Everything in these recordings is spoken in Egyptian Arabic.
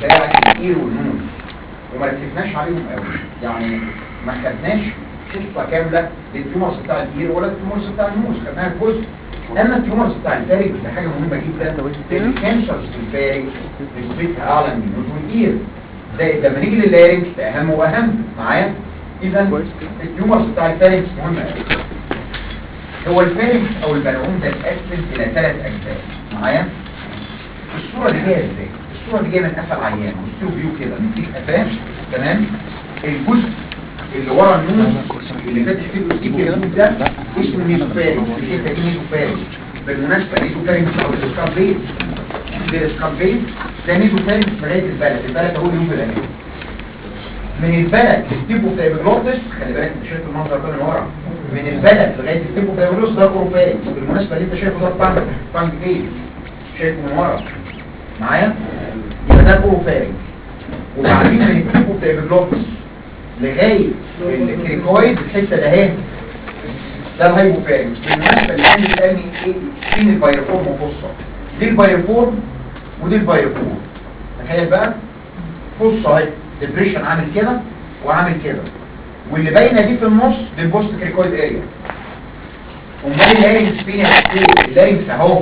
بتاعت الاير والنوز وما ركزناش عليهم قوي يعني ما خدناش قصه كامله للتيومرز بتاع الاير ولا التيومرز بتاع النوز خدناها جزء اما التيومرز بتاع الفارنكس ده حاجه مهمه جدا الكانسرز في الفارنكس نسبتها اعلى من النوز والاير زائد لما نيجي لللارنكس ده اهم واهم معايا اذا التيومرز بتاع الفارنكس مهمه قوي هو الفارنكس او البلعوم ده اتقسم الى ثلاث اجزاء معايا الصوره دي جايه ازاي الصوره دي جايه من قفا العيان بصوا فيو كده مديك قفاه تمام الجزء اللي ورا النوز اللي فاتح فيه الاستيك النوز ده اسمه ميزوفارنكس الحته دي ميزوفارنكس بالمناسبه ميزوفارنكس او الاسكاربيت ده الاسكاربيت ده ميزوفارنكس لغايه البلد البلد اهو اليوم الاهلي من البلد للتيبو فايبروتس خلي بالك انت شايف المنظر ده من ورا من البلد لغايه التيبو فايبروتس ده الاوروفارنكس بالمناسبه اللي انت شايفه ده الطنج طنج ايه شايفه من ورا معايا يبقى ده الاوروفارنكس وبعدين من التيبو فايبروتس لغايه الكريكويد الحته ده اهي ده الهايبوفارنكس بالمناسبه اللي كان بيسالني ايه فين البايرفورم وفصه دي البايرفورم ودي البايرفورم تخيل بقى فصه اهي ديبريشن عامل كده وعامل كده واللي باينه دي في النص دي البوست كريكويد اريا امال اللارنكس فين يا حسين اللارنكس اهو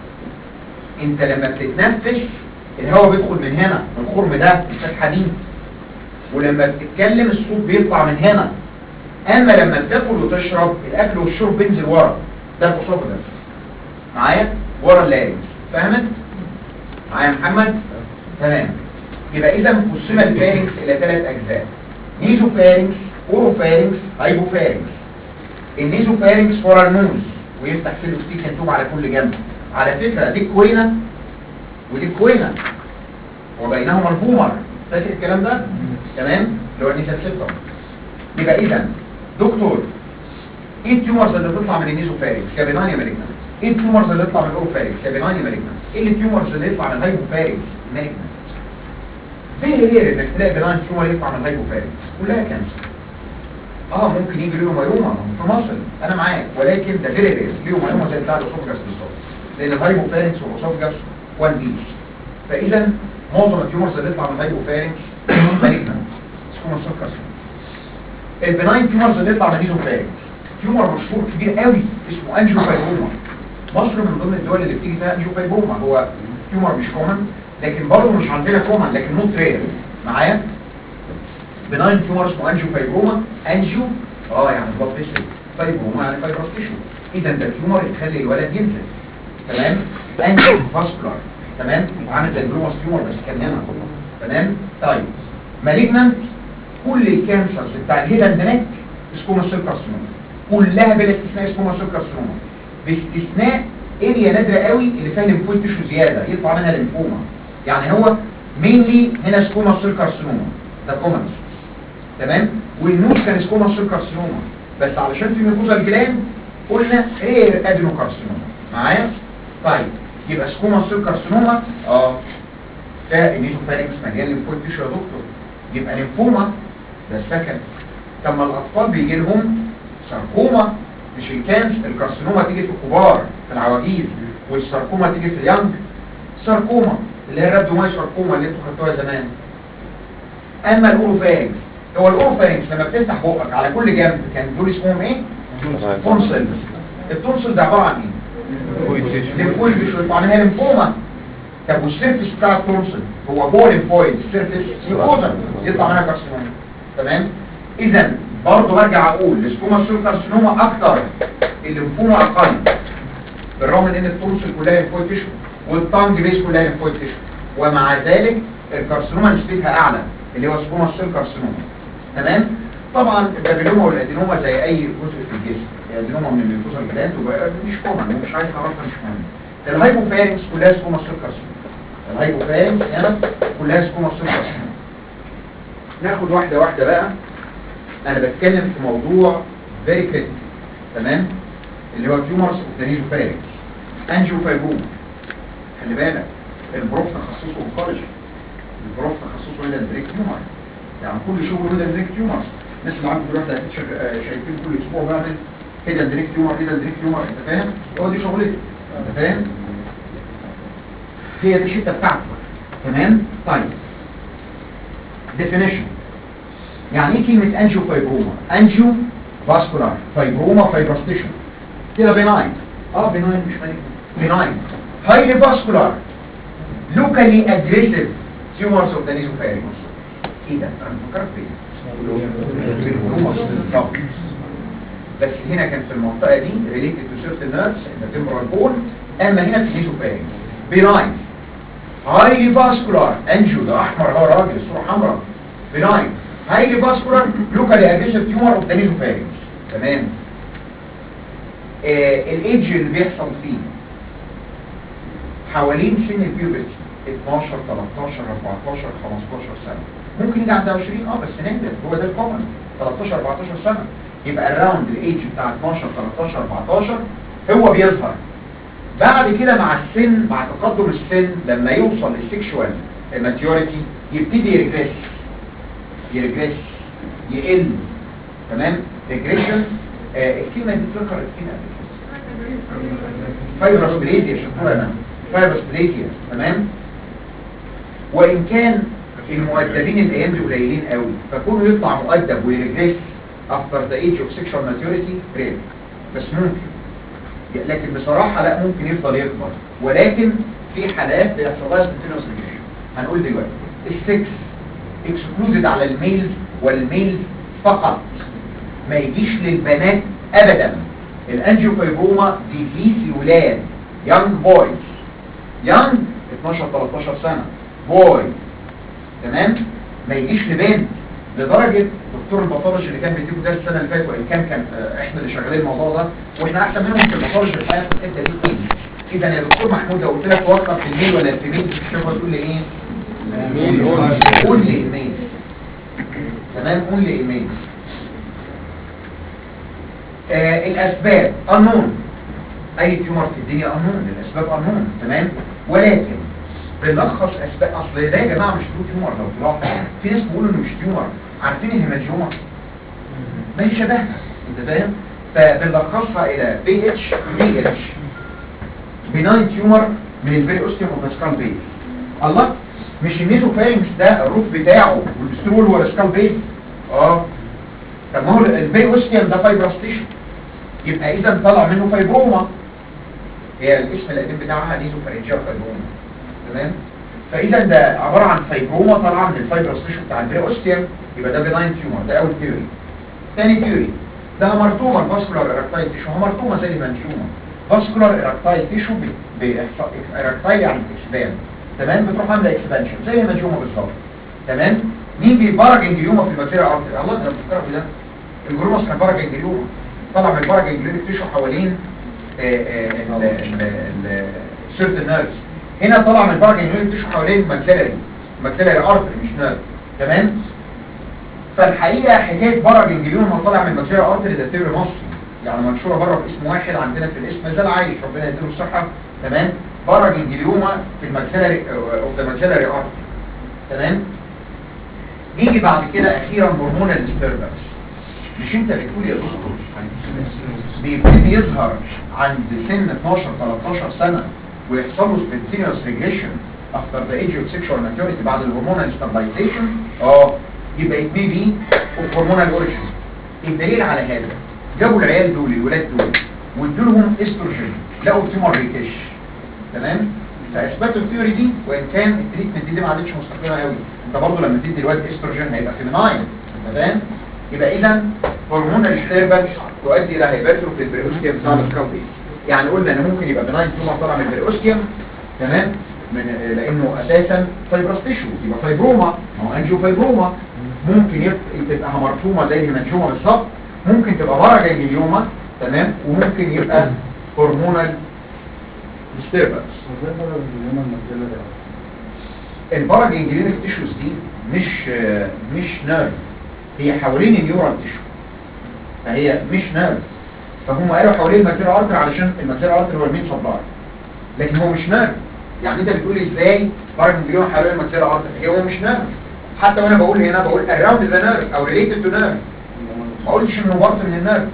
انت لما بتتنفس الهواء بيدخل من هنا من الخرم ده الفتحه دي ولما بتتكلم الصوت بيطلع من هنا اما لما بتاكل وتشرب الاكل والشرب بينزل ورا ده الاسوفجس معايا ورا اللارنكس فاهمت معايا يا محمد تمام يبقى اذا قسم الفارنكس الى ثلاث اجزاء نيزوفارنكس اوروفارنكس هايبوفارنكس النيزوفارنكس ورا النوز ويفتح فيه الاستيك ينتوب على كل جنب على فكره دي كوينه ودي كوينه وبينهما البومر فاكر الكلام ده تمام اللي هو النيزل سيبتم يبقى اذا دكتور ايه التيومرز اللي بتطلع من النيزوفارنكس يا بنان يا مالجنان ايه التيومرز اللي بتطلع من الاوروفارنكس يا بنان يا مالجنان ايه التيومرز اللي يطلع من الهايبوفارنكس مالجنان فيري رير انك تلاقي بنان تيومر يطلع من الهايبوفارنكس كلها كانسر اه ممكن يجي له مايوما في مصر انا معاك ولكن ده فيري رير ليه مايوما زي بتاع الاسوفجاس بالظبط لان الهايبوفارنكس والاسوفجاس وان بيس فاذا معظم التيومرز اللي يطلع من الهايبوفارنكس مالجنان سكوما سكر البناين تيومرز اللي يطلع من الهيزوفارنكس تيومر مشهور كبير قوي اسمه انجيوفايبروما مصر من ضمن الدول اللي بتيجي فيها انجيوفايبروما هو تيومر مش كومن لكن برضه مش عندنا كومن لكن نوت رير معايا بناين تيومر اسمه انجيوفايبروما انجيو اه يعني بلاد فيسل فايبروما يعني فايبروس تيشو اذا ده تيومر يخلي الولد ينزل تمام انجيو فاسكولار تمام عامل زي البروماس تيومر بس كان هنا تمام طيب مالجنانت كل الكانسرز بتاع الهيدن نيك سكوما سيل كارسينوما كلها بلا استثناء سكوما سيل كارسينوما باستثناء اريا نادره قوي اللي فيها ليمفويد تيشو زياده يطلع منها ليمفوما يعني هو مينلي هنا سكوما سيل كارسينوما ده كومنز تمام والنوز كان سكوما سيل كارسينوما بس علشان في ميكوزا الجلاند قلنا رير ادينو كارسينوما معايا طيب يبقى سكوما سيل كارسينوما اه ده النيزوفارينكس مليان ليمفويد تيشو يا دكتور يبقى ليمفوما ده السكن طب ما الاطفال بيجي لهم ساركوما مش الكانس الكارسينوما تيجي في الكبار في العواجيز والساركوما تيجي في اليانج ساركوما اللي هي الرابدوماي ساركوما اللي انتوا خدتوها زمان اما الاوروفارينكس هو الاوروفارينكس لما بتفتح بقك على كل جنب كان دول اسمهم ايه تونسلز التونسل ده عباره عن ايه ليمفويد مش يطلع منها ليمفوما طب والسيرفس بتاع التونسل هو جوه الليمفويد السيرفس ميكوزا يطلع منها كارسينوما تمام اذا برضه برجع اقول السكوما سيل كارسينوما اكتر الليمفوما اقل بالرغم من ان التونسل كلها ليمفويد تيشو والتانج بيس كلها ليمفويد تيشو ومع ذلك الكارسينوما نسبتها اعلى اللي هو سكوما سيل كارسينوما تمام طبعا البابيلوما والادينوما زي اي جزء في الجسم الادينوما من الميكوزا الجلاند مش كومن ومش عايز اعرفها مش مهم الهايبوفارينكس كلها سكوما سيل كارسينوما الهايبوفارينكس هنا كلها سكوما سيل كارسينوما ناخد واحده واحده بقى انا بتكلم في موضوع فيري كريتيكال تمام اللي هو تيومرز اوف ذا نيزوفارينكس انجيوفايبروما خلي بالك البروف تخصصه اونكولوجي البروف تخصصه هيدا دريك تيومر يعني كل شغله هيدا دريك تيومر الناس اللي عندهم دلوقتي اكيد شايفين كل اسبوع بعمل هيدا دريك تيومر هيدا دريك تيومر انت فاهم هو دي شغلتي انت فاهم هي دي الحته بتاعته تمام طيب definition يعني ايه كلمة انجيو فايبروما انجيو فاسكولار فايبروما فايبروستيشن كده بناين اه بناين مش مالك بناين هايلي فاسكولار locally aggressive tumors of the nasopharynx ايه ده انا بفكرك بايه بالهرمونس بالظبط بس هنا كان في المنطقة دي related to certain nerves in the temporal bone اما هنا في nasopharynx benign highly vascular angio ده احمر هو راجل الصورة حمراء benign highly vascular locally aggressive tumor of the nasopharynx تمام آه الايدج اللي بيحصل فيه حوالين سن البيوبرتي 12 13 14 15 سنة ممكن يجي عند 20 اه بس نادر هو ده الكومن 13 14 سنة يبقى الراوند الايدج بتاع 12 13 14 هو بيظهر بعد كده مع السن مع تقدم السن لما يوصل للسكشوال ماتيوريتي يبتدي يرجريس يرجريس يقل تمام ريجريشن آه الكلمه دي اتذكرت فينا قبل كده فايبروسبليزيا شطوره انا فايبروسبليزيا تمام وان كان المؤدبين الايام دي قليلين قوي فكونه يطلع مؤدب ويرجريس افتر ذا ايج اوف سيكشوال ماتيوريتي رير بس ممكن لكن بصراحة لا ممكن يفضل يكبر ولكن في حالات بيحصل لها سبنتينوس ريجريشن هنقول دلوقتي السكس اكسكلودد على الميلز والميلز فقط ما يجيش للبنات ابدا الانجيوفايبروما ديزيز الولاد يانج بويز يانج 12 13 سنة بوي تمام ما يجيش لبنت لدرجة دكتور الباثولوجي اللي كان بيديكوا ده السنة اللي فاتت وإن كان كان آه، احنا اللي شغالين الموضوع ده واحنا احسن منهم في الباثولوجي الحقيقة في الحتة دي كتير اذا يا دكتور محمود لو قلت لك توقف في الميل ولا الفيميل تشوفها تقول لي ايه؟ قول لي الميل تمام قول لي الميل آه الاسباب unknown اي تيومر في الدنيا unknown الاسباب unknown تمام ولكن بنلخص اسباب اصل ده يا جماعه مش ترو تيومر لو تلاحظ في ناس بيقولوا انه مش تيومر عارفين الهيمانجيوما ما هي شبهها انت فاهم فبنلخصها الى بي اتش بي اتش بناين تيومر من الفيري اوستيوم اوف سكال بيز الله مش النيزوفارينكس ده الروف بتاعه والسترول هو السكال بيز اه طب ما هو البيري اوستيوم ده فايبراستيشن يبقى اذا طلع منه فايبروما هي الاسم القديم بتاعها نيزوفارينجيال فايبروما تمام فاذا ده عباره عن فايبروما طالعه من الفايبراستيشن بتاع البري اوستيوم يبقى ده بناين تيومر ده اول ثيوري ثاني ثيوري ده هامرتوما الفاسكولار ايركتايل تيشو هامرتوما زي المنجومه فاسكولار ايركتايل تيشو بيحصل ايركتايل يعني اكسبان تمام بتروح عامله اكسبانشن زي المنجومه بالظبط تمام مين بيبرج انجليوما في الماتيريال ارتري الله ده بفكرك بده الجروماس كان برج انجليوما طلع من البرج انجليوميك تيشو حوالين السيرت نيرفز هنا طلع من البرج انجليوميك تيشو حوالين الماكسيلاري الماكسيلاري ارتري مش نيرف تمام فالحقيقه حكايه برج انجليوما طالع من الماكسيلاري ارتري ده ثيوري مصري يعني منشوره بره باسم واحد عندنا في الاسم ما زال عايش ربنا يديله الصحه تمام برج انجليوما في الماكسيلاري اوف ذا ماكسيلاري ارتري تمام نيجي بعد كده اخيرا هرمونال ديستربنس مش انت بتقول يا دكتور بيبتدي يظهر عند سن 12 13 سنه ويحصل له spontaneous regression after the age of sexual maturity بعد الهرمونال stabilization اه يبقى it may be of hormonal origin الدليل على هذا جابوا العيال دول الولاد دول وادوا لهم استروجين لقوا التيومر بيكش تمام فاثبتوا الثيوري دي وان كان التريتمنت دي, دي ما عادتش مستقيمه قوي انت برضه لما تدي الواد استروجين هيبقى فيميناين انت فاهم يبقى اذا هرمونال ديستربنس تؤدي الى هيباترو في البريوستيوم بتاع السكالبيس يعني قلنا ان ممكن يبقى بناين تيومر طالع من البريوستيوم تمام من لانه اساسا فايبروستيشو يبقى فايبروما ما هو انجيو فايبروما ممكن يبقى تبقى همرتومه زي الهيمانجوما بالظبط ممكن تبقى برج انجليوما تمام وممكن يبقى هرمونال ديستربنس البرج انجليونيك تيشوز دي مش مش نيرف هي حوالين النيورال تيشو فهي مش نيرف فهم قالوا حوالين الماكسيلر ارتر علشان الماكسيلر ارتر هو المين سبلاي لكن هو مش نيرف يعني انت بتقول ازاي برج انجليوما حوالين الماكسيلر ارتر هو مش نيرف حتى وانا بقول هنا بقول around the nerve او related to nerve ما قلتش انه بارت من النيرف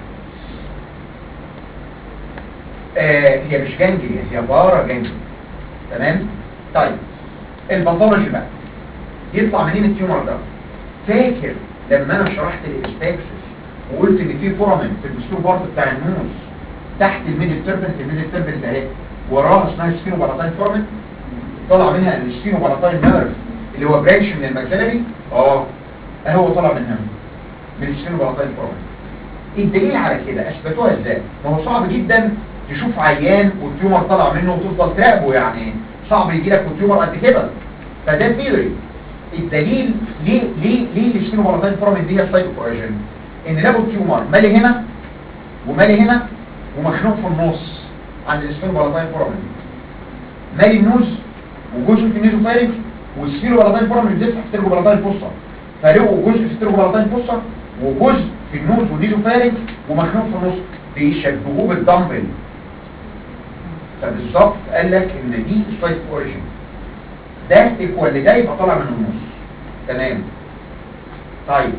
آه هي مش جانجليا هي بارا جانجليا تمام طيب الباثولوجي بقى يطلع منين التيومر ده فاكر لما انا شرحت الاستاكسس وقلت ان في فورامين في البستور بارت بتاع النوز تحت الميدل تربنت الميدل تربنت اهي وراها اسمها سفينو بالاتاين فورامين طلع منها السفينو بالاتاين نيرف اللي هو برانش من الماكسيلري اه اهو طلع منها من السفينو بالاتاين فورامين الدليل على كده اثبتوها ازاي ما هو صعب جدا تشوف عيان والتيومر طلع منه وتفضل تراقبه يعني صعب يجي لك والتيومر قد كده فده ثيوري الدليل ليه ليه ليه السفينو بالاتاين فورامين دي هي السايتوكوراجين ان لقوا التيومر مالي هنا ومالي هنا ومخنوق في النص عند السفينو بالاتاين فورامين مالي النوز وجزء في النيزو فارنكس والسفينو بالاتاين فورامين بتفتح في الترجو بالاتاين فوسا فلقوا جزء في الترجو بالاتاين فوسا وجزء في النوز والنيزو فارنكس ومخنوق في النص بيشبهوه بالدمبل فبالظبط قال لك ان دي السايت اوريجين ده ايكوال لده يبقى طالع من النص تمام طيب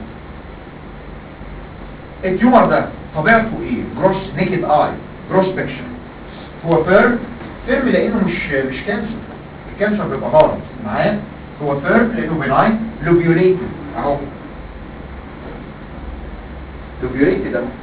التيومر ده طبيعته ايه جروس نيكد اي جروس بيكشن هو فيرم فيرم لانه مش مش كانسر الكانسر بيبقى مرض معايا هو فيرم لانه بناين لوبيوليتد اهو لوبيوليتد اهو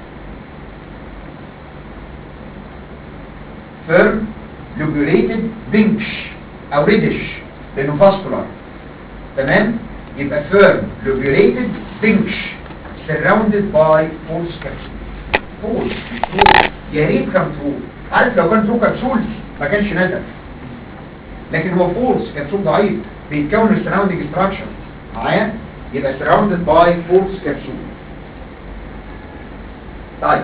فيرم لوبيوليتد بينكش او ريدش لانه فاسكولار تمام يبقى فيرم لوبيوليتد بينكش surrounded by false capsules false مش true يا ريت كان true عارف لو كان true كبسول ما كانش نزل لكن هو false كبسول ضعيف بيتكون من surrounding structure معايا يبقى surrounded by false capsule طيب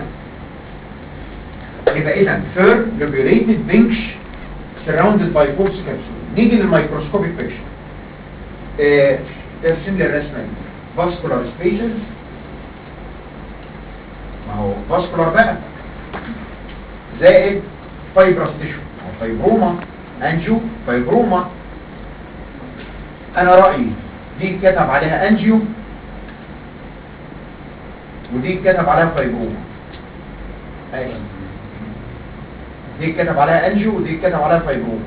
يبقى اذا firm lobulated pinch surrounded by false capsule نيجي للميكروسكوبيك بيكشر اه ترسم لي الرسمه دي vascular spaces ما هو فاسكولار بقى زائد فايبرس تيشو او فايبروما انجيو فايبروما انا رايي دي كتب عليها انجيو ودي كتب عليها فايبروما ايوه دي كتب عليها انجيو ودي كتب عليها فايبروما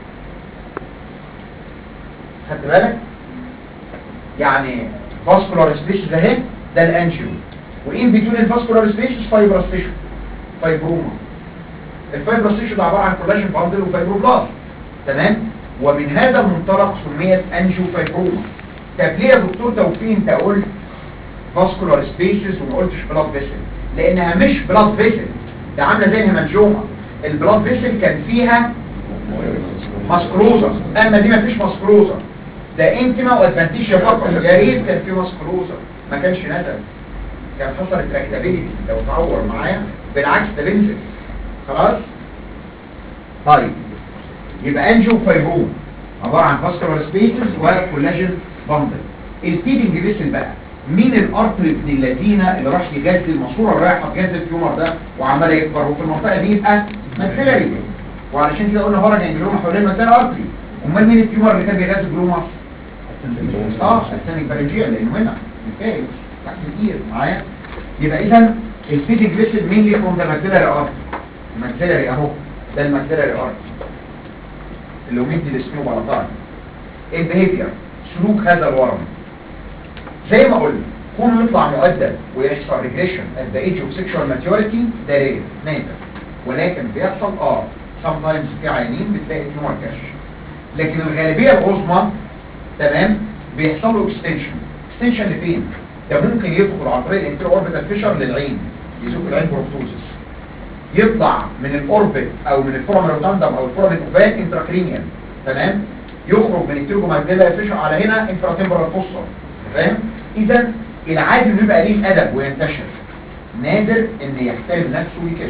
خدت بالك يعني فاسكولار سبيشيز اهي ده الانجيو وان بتوين الفاسكولار سبيشيز فايبرس تيشو فايبروما الفايبرس تيشو ده عباره عن كولاجين باندل وفايبروبلاست تمام ومن هذا المنطلق سميت انجيو فايبروما طب ليه يا دكتور توفيق انت قلت فاسكولار سبيشيز وما قلتش بلاد فيسل لانها مش بلاد فيسل ده عامله زي الهيمانجوما البلاد فيسل كان فيها ماسكروزا اما دي ما فيش ماسكروزا ده انتما وادفانتيجيا فقط يا ريت كان في ماسكروزا ما كانش نزل كان حصلت تراكتابيلتي لو تعور معايا بالعكس ده بينزل خلاص طيب يبقى انجيو فايبروم عباره عن فاسكولار سبيسز وكولاجين باندل الفيدنج فيسل بقى مين الارتري ابن الذين اللي راح يغذي الماسوره اللي رايحه تغذي التيومر ده وعمال يكبر وفي المنطقه دي يبقى ماكسيلاري وعلشان كده قلنا هرج انجلوما حوالين الماكسيلاري ارتري امال مين التيومر اللي كان بيغذي الجلوما اه السانيك بارنجيا لانه هنا الكايوس تحت الاير معايا يبقى اذا الفيدنج فيسل مين اللي فروم ذا ماكسيلاري ارتري الماكسيلاري اهو ده الماكسيلاري ارتري اللي هو مدي الاسمه بلطان البيهيفير سلوك هذا الورم زي ما قلنا كونه يطلع مؤدب ويحصل ريجريشن at the age of sexual maturity ده رير نادر ولكن بيحصل اه sometimes في عيانين بتلاقي تيومر كاش لكن الغالبيه العظمى تمام بيحصل له اكستنشن اكستنشن لفين ده ممكن يدخل عن طريق الانتيرو اوربيتال فيشر للعين يزق العين بروتوزس يطلع من الاوربت او من الفورم روتاندم او الفورم اوفال انتراكرينيال تمام يخرج من التيرجو ماجديلا فيشر على هنا انفراتمبرال فوسا فاهم اذا العادي انه يبقى ليه الادب وينتشر نادر ان يحترم نفسه ويكش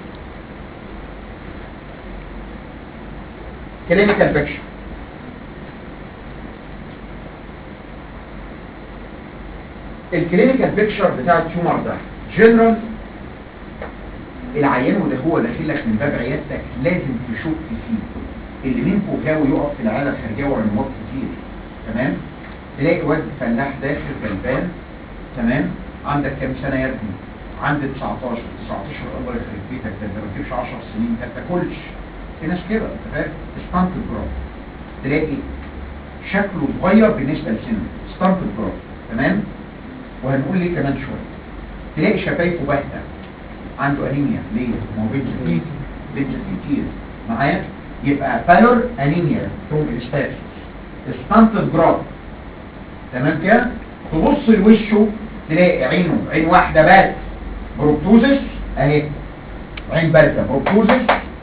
كلينيكال بيكشر الكلينيكال بيكشر بتاع التيومر ده جنرال العيان وده هو داخل لك من باب عيادتك لازم تشك فيه اللي منكم غاوي يقف في العياده الخارجيه ورا النمط كتير تمام تلاقي واد فلاح داخل غلبان تمام عندك كام سنه يا ابني عندي 19 19 الله يخرب بيتك ده انت ما تجيبش 10 سنين ده ما تاكلش في ناس كده انت فاهم ستانت جراف تلاقي شكله صغير بالنسبه لسنه ستانت جراف تمام وهنقول ليه كمان شويه تلاقي شفايفه باهته عنده انيميا ليه ما هو بينزل بينزل كتير معايا يبقى بالور انيميا فروم الاستاسيس ستانتد جراف تمام كده تبص لوشه تلاقي عينه عين واحده بس بروبتوزس اهي عين بارزه بروبتوزس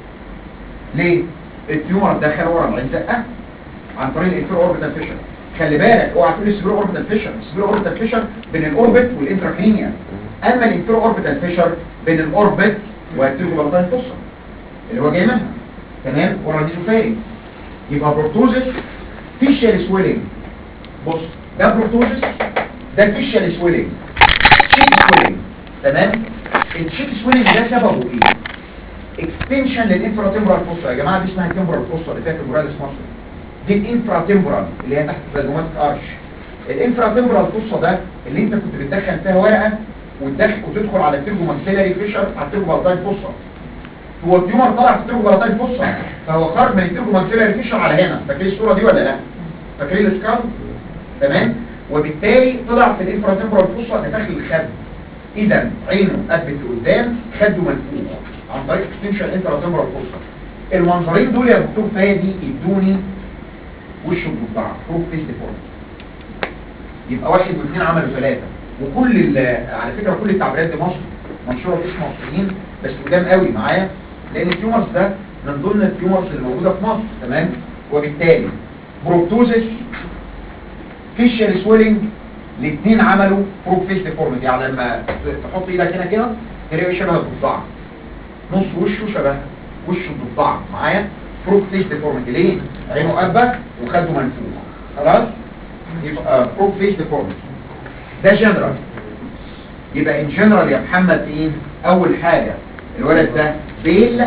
ليه التيومر دخل ورا العين زقه عن طريق الانفير اوربيتال فيشر خلي بالك اوعى تقول السبيرو اوربيتال فيشر السبيرو اوربيتال فيشر بين الاوربت والانتراكرينيا اما الانفير اوربيتال فيشر بين الاوربت والتيرجوبالتاين فوسا اللي هو جاي منها تمام ورا النيزوفارينج يبقى بروبتوزس فيشيال سويلنج بص ده بروبتوزس ده الفيشيال سويلنج تشيك سويلنج تمام التشيك سويلنج ده سببه ايه اكستنشن للانفراتمبرال فوسا يا جماعه دي اسمها التمبرال فوسا اللي فيها تمبراليس ماسل دي الانفراتمبرال اللي هي تحت الزيجوماتيك ارش الانفراتمبرال فوسا ده اللي انت كنت بتدخل فيها ورقه وتدخل وتدخل على الترجو ماكسيلاري فيشر على الترجو بالتاين فوسا هو التيومر طلع في الترجو بالتاين فوسا فهو خرج من الترجو ماكسيلاري فيشر على هنا فاكرين الصوره دي ولا لا فاكرين السكال تمام وبالتالي طلع في الانفراتمبرال فوسا داخل الخد اذا عينه قبت لقدام خده منفوخ عن طريق اكستنشن انتراتمبرال فوسا المنظرين دول يا دكتور فادي ادوني وشه الضفدع فوق فيس ديفورم يبقى واحد واثنين عملوا ثلاثه وكل ال- على فكره كل التعبيرات دي مصر منشوره باسم مصريين بس قدام قوي معايا لان التيومرز ده من ضمن التيومرز اللي موجوده في مصر تمام وبالتالي بروبتوزس فيشال سويلنج الاثنين عملوا فوق فيس ديفورميتي يعني لما تحط ايدك هنا كده تلاقي شبه الضفدع نص وشه شبه وش الضفدع معايا فروك فيس ديفورميتي ليه؟ عينه قبة وخده منفوخ خلاص؟ يبقى فروك فيس ديفورميتي ده جنرال يبقى ان جنرال يا محمد ايه؟ اول حاجة الولد ده بيل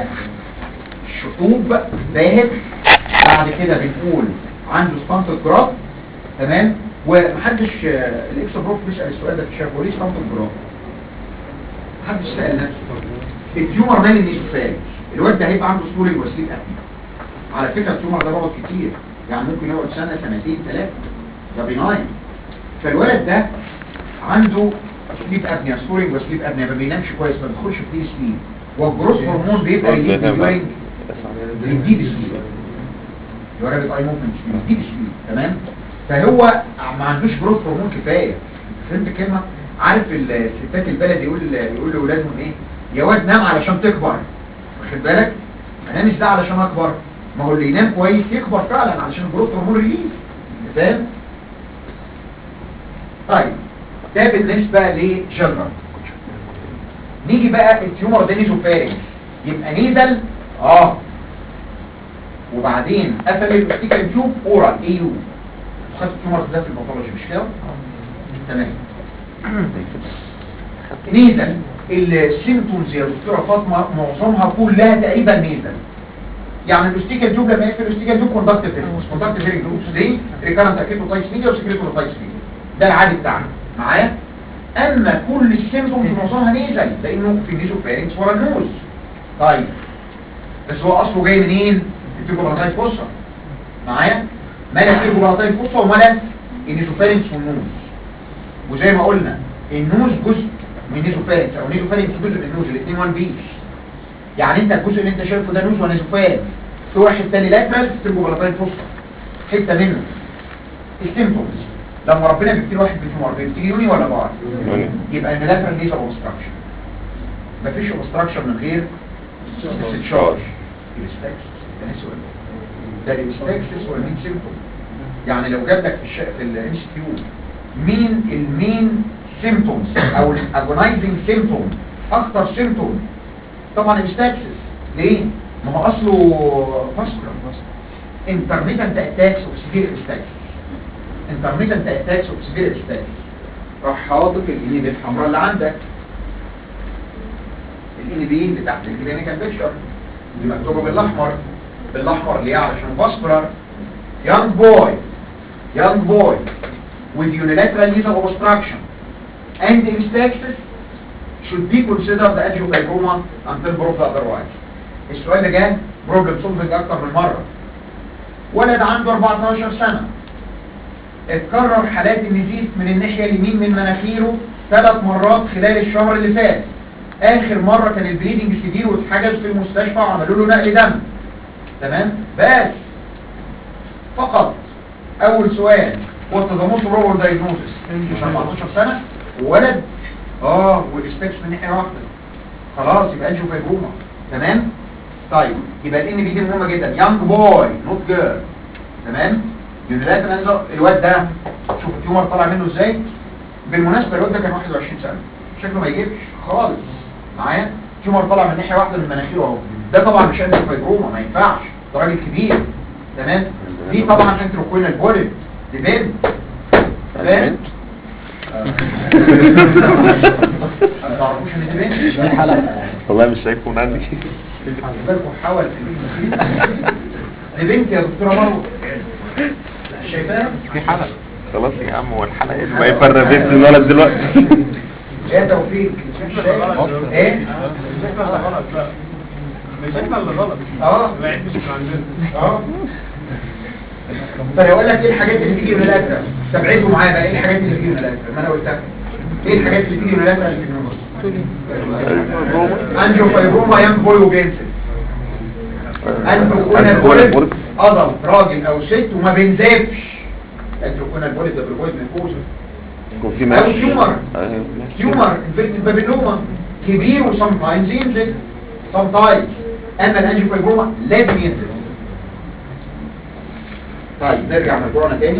شطوب باهت بعد كده بنقول عنده ستانتد جراف تمام ومحدش آه، الاكس بروف بيسأل السؤال ده في الشافه ليه ستانتد جراف؟ محدش سأل نفسه التيومر مال النيزوفارينج الواد ده هيبقى عنده ستوري وسليب ابني على فكره التيومر ده بيقعد كتير يعني ممكن يقعد سنه سنتين ثلاثه ده بيناين فالولد ده عنده سليب ابنيا ستورينج وسليب ابنيا ما بينامش كويس ما بيدخلش في ديب سليب والجروس هرمون بيبقى ريليز ديورنج الديب سليب الولد اي موفمنت الديب سليب تمام فهو ما عندوش جروث هرمون كفايه فهمت الكلمه عارف الستات البلد يقول يقول لاولادهم ايه يا واد نام علشان تكبر واخد بالك انام ازاي علشان اكبر ما هو اللي ينام كويس يكبر فعلا علشان الجروث هرمون ريليز فاهم طيب ده بالنسبه لجنرال نيجي بقى التيومر ده نيزوفارينج يبقى نيزل اه وبعدين قفل الاوستيكال تيوب اورال اي يو خدت التيومر ده في الباثولوجي مش كده تمام نيزل السيمتومز يا دكتوره فاطمه معظمها كلها تقريبا نيزل يعني الاوستيكال تيوب لما يقفل الاوستيكال تيوب كوندكتيف هيرنجز كوندكتيف هيرنجز ليه؟ ريكارنت اكيتوتايتس ميديا وسكريتوتايتس ميديا ده العادي بتاعنا معايا اما كل السيمتومز معظمها نيزل لانه في نيزوفارينكس ورا النوز طيب بس هو اصله جاي منين؟ التيوبولاتايت فوسا معايا؟ مالا التيوبولاتايت فوسا ومالا النيزوفارينكس والنوز وزي ما قلنا النوز جزء من نيزوفارينكس او نيزوفارينكس جزء من النوز الاثنين وان بيس يعني انت الجزء اللي انت شايفه ده نوز ونيزوفارينكس في واحد تاني لاترال تيربوبلاتاين فوسفا حته منه السيمتومز لما ربنا بيبتدي واحد بتيومر بيبتدي يوني ولا بعض يوني. يبقى ان لاترال نيزل اوبستراكشن مفيش اوبستراكشن من غير استشارج الاستاكسس ده نسي ولا إيه؟ ده الاستاكسس ولا مين سيمتوم يعني لو جاب لك في الش... في الام سي كيو مين المين سيمتومز او الاجونايزنج سيمتوم اخطر سيمتوم طبعا الاستاكسس ليه ما هو اصله فاسكولار intermittent attacks of severe epistaxis intermittent attacks of severe epistaxis راح حاطط الانيب الحمراء اللي عندك الانيبين اللي تحت الكلينيكال بيكشر دي مكتوبه بالاحمر بالاحمر ليه علشان فاسكولار young boy young boy with unilateral nasal obstruction and epistaxis should be considered angiofibroma until proved otherwise السؤال ده جه بروبلم سولفنج اكتر من مره ولد عنده 14 سنه اتكرر حالات النزيف من الناحية اليمين من مناخيره ثلاث مرات خلال الشهر اللي فات اخر مرة كان البليدنج سيفير واتحجز في المستشفى وعملوا له نقل دم تمام بس فقط اول سؤال وات ذا موست بروبر دايجنوزس 14 سنة ولد اه والاستكس من ناحية واحدة خلاص يبقى انجو فايبروما تمام طيب يبقى الان بي دي مهمة جدا يانج بوي نوت جيرل تمام يونيلاترال الواد ده شوف التيومر طالع منه ازاي بالمناسبة الواد ده كان 21 سنة شكله ما يجيبش خالص معايا تيومر طالع من ناحية واحدة من مناخيره اهو ده طبعا مش انترو فايبروما ما ينفعش ده راجل كبير تمام دي طبعا انتروكوينال بوليب دي بنت تمام ما تعرفوش ان دي بنت دي حلقة والله مش شايفه من عندي بالكم حاول في الفيديو. دي بنت يا دكتوره مروه شايفاها في حلقة خلاص يا عم هو الحلقة ايه ما يفرق بنت الولد دلوقتي يا توفيق مش شايف ايه احنا اللي غلط اه العيب مش من عندنا اه طيب اقول لك ايه الحاجات اللي تيجي من الاكل استبعدوا معايا بقى ايه الحاجات اللي تيجي من الاكل ما انا قلتها ايه الحاجات اللي تيجي من الاكل اللي في النص انجو فايبروما يانج بوي وبينسل انتو كونا البوليب اضل راجل او ست وما بينزفش انتو كونا البوليب ده بالبوليب ميكوزا يكون في او ماشي تيومر أيوة، ماشي. تيومر انفكتد بابيلوما كبير وسام تايمز ينزل سام تايمز اما الانجيو فايبروما لازم ينزل طيب نرجع للكورونا تاني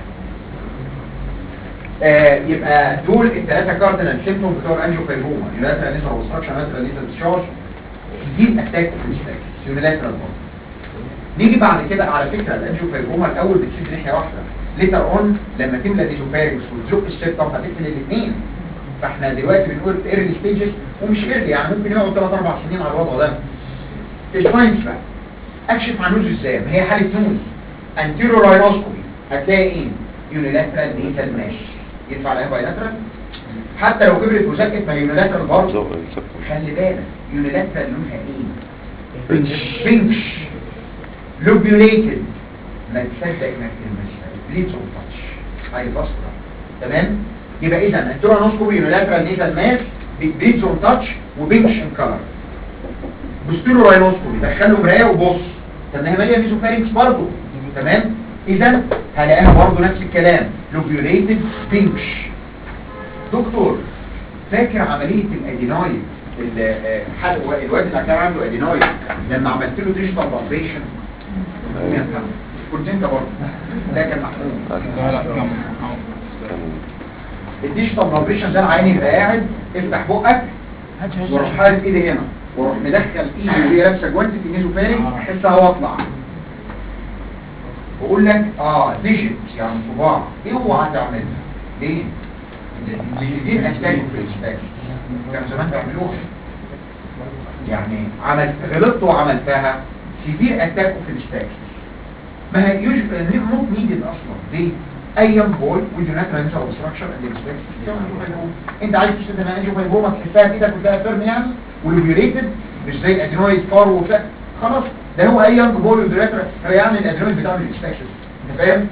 آه يبقى دول الثلاثه كاردينال سيمبتوم بتوع الانجيو فايبروما يونيلاترال نيزل اوبستراكشن يونيلاترال نيزل ديسشارج دي اتاك اوف ريسبكت يونيلاترال برضه نيجي بعد كده على فكره الانجيو فايبروما الاول بتسيب ناحيه واحده ليتر اون لما تملى النيزوفارينكس وتزق السيبتم هتقفل الاثنين فاحنا دلوقتي بنقول ايرلي ستيجز ومش ايرلي يعني ممكن يقعد 3 4 سنين على الوضع ده الساينس بقى اكشف عن نوز ازاي ما هي حاله نوز انتيرو راينوسكوبي هتلاقي ايه يونيلاترال نيزل ماش ينفع عليها بايلاترال حتى لو كبرت وزقت ما يونيلاترال برضه زق السبت. خلي بالك يونيلاترال لونها ايه بينكش لوبيوليتد ما تصدق انك تلمسها بليدز اون تاتش هاي باسكولار تمام يبقى اذا التورانوسكوبي يونيلاترال نيزل ماس بليدز اون تاتش وبينكش ان كلر بوستيرو راينوسكوبي دخله مرايه وبص طب ما هي ماليه ميزوفارينكس برضه تمام اذا هلاقيها برضه نفس الكلام لوبيوليتد بينكش دكتور فاكر عمليه الادينويد ال- آه، حد- الواد اللي كان عنده ادينويد لما عملت له ديجيتال بالبيشن كنت انت برضه ده كان محمود الديجيتال بالبيشن ده العين يبقى قاعد افتح بقك واروح حاطط ايدي هنا واروح مدخل ايدي وهي لابسه جوانتي في النيزوفارينكس احسها واطلع واقول لك اه ديجيت يعني صباع اوعى تعملها ليه؟ لان دي اشكال في الاسباك كانوا زمان بيعملوها يعني عملت غلطت وعملتها سيفير اتاك في الاسباك ما هي يوجد نوت نيدد اصلا ليه؟ اي يونج بوي وذ ناترال نيزل اوبستراكشن اند انت عايز تشتغل انا انجو فايبروما تحسها بايدك وتلاقيها فيرم يعني ولوبيوليتد مش زي الادينويد فار وبتاع خلاص ده هو اي يونج بوي وذ ناترال يعني الادينويد بتاع الاسباكس انت فاهم؟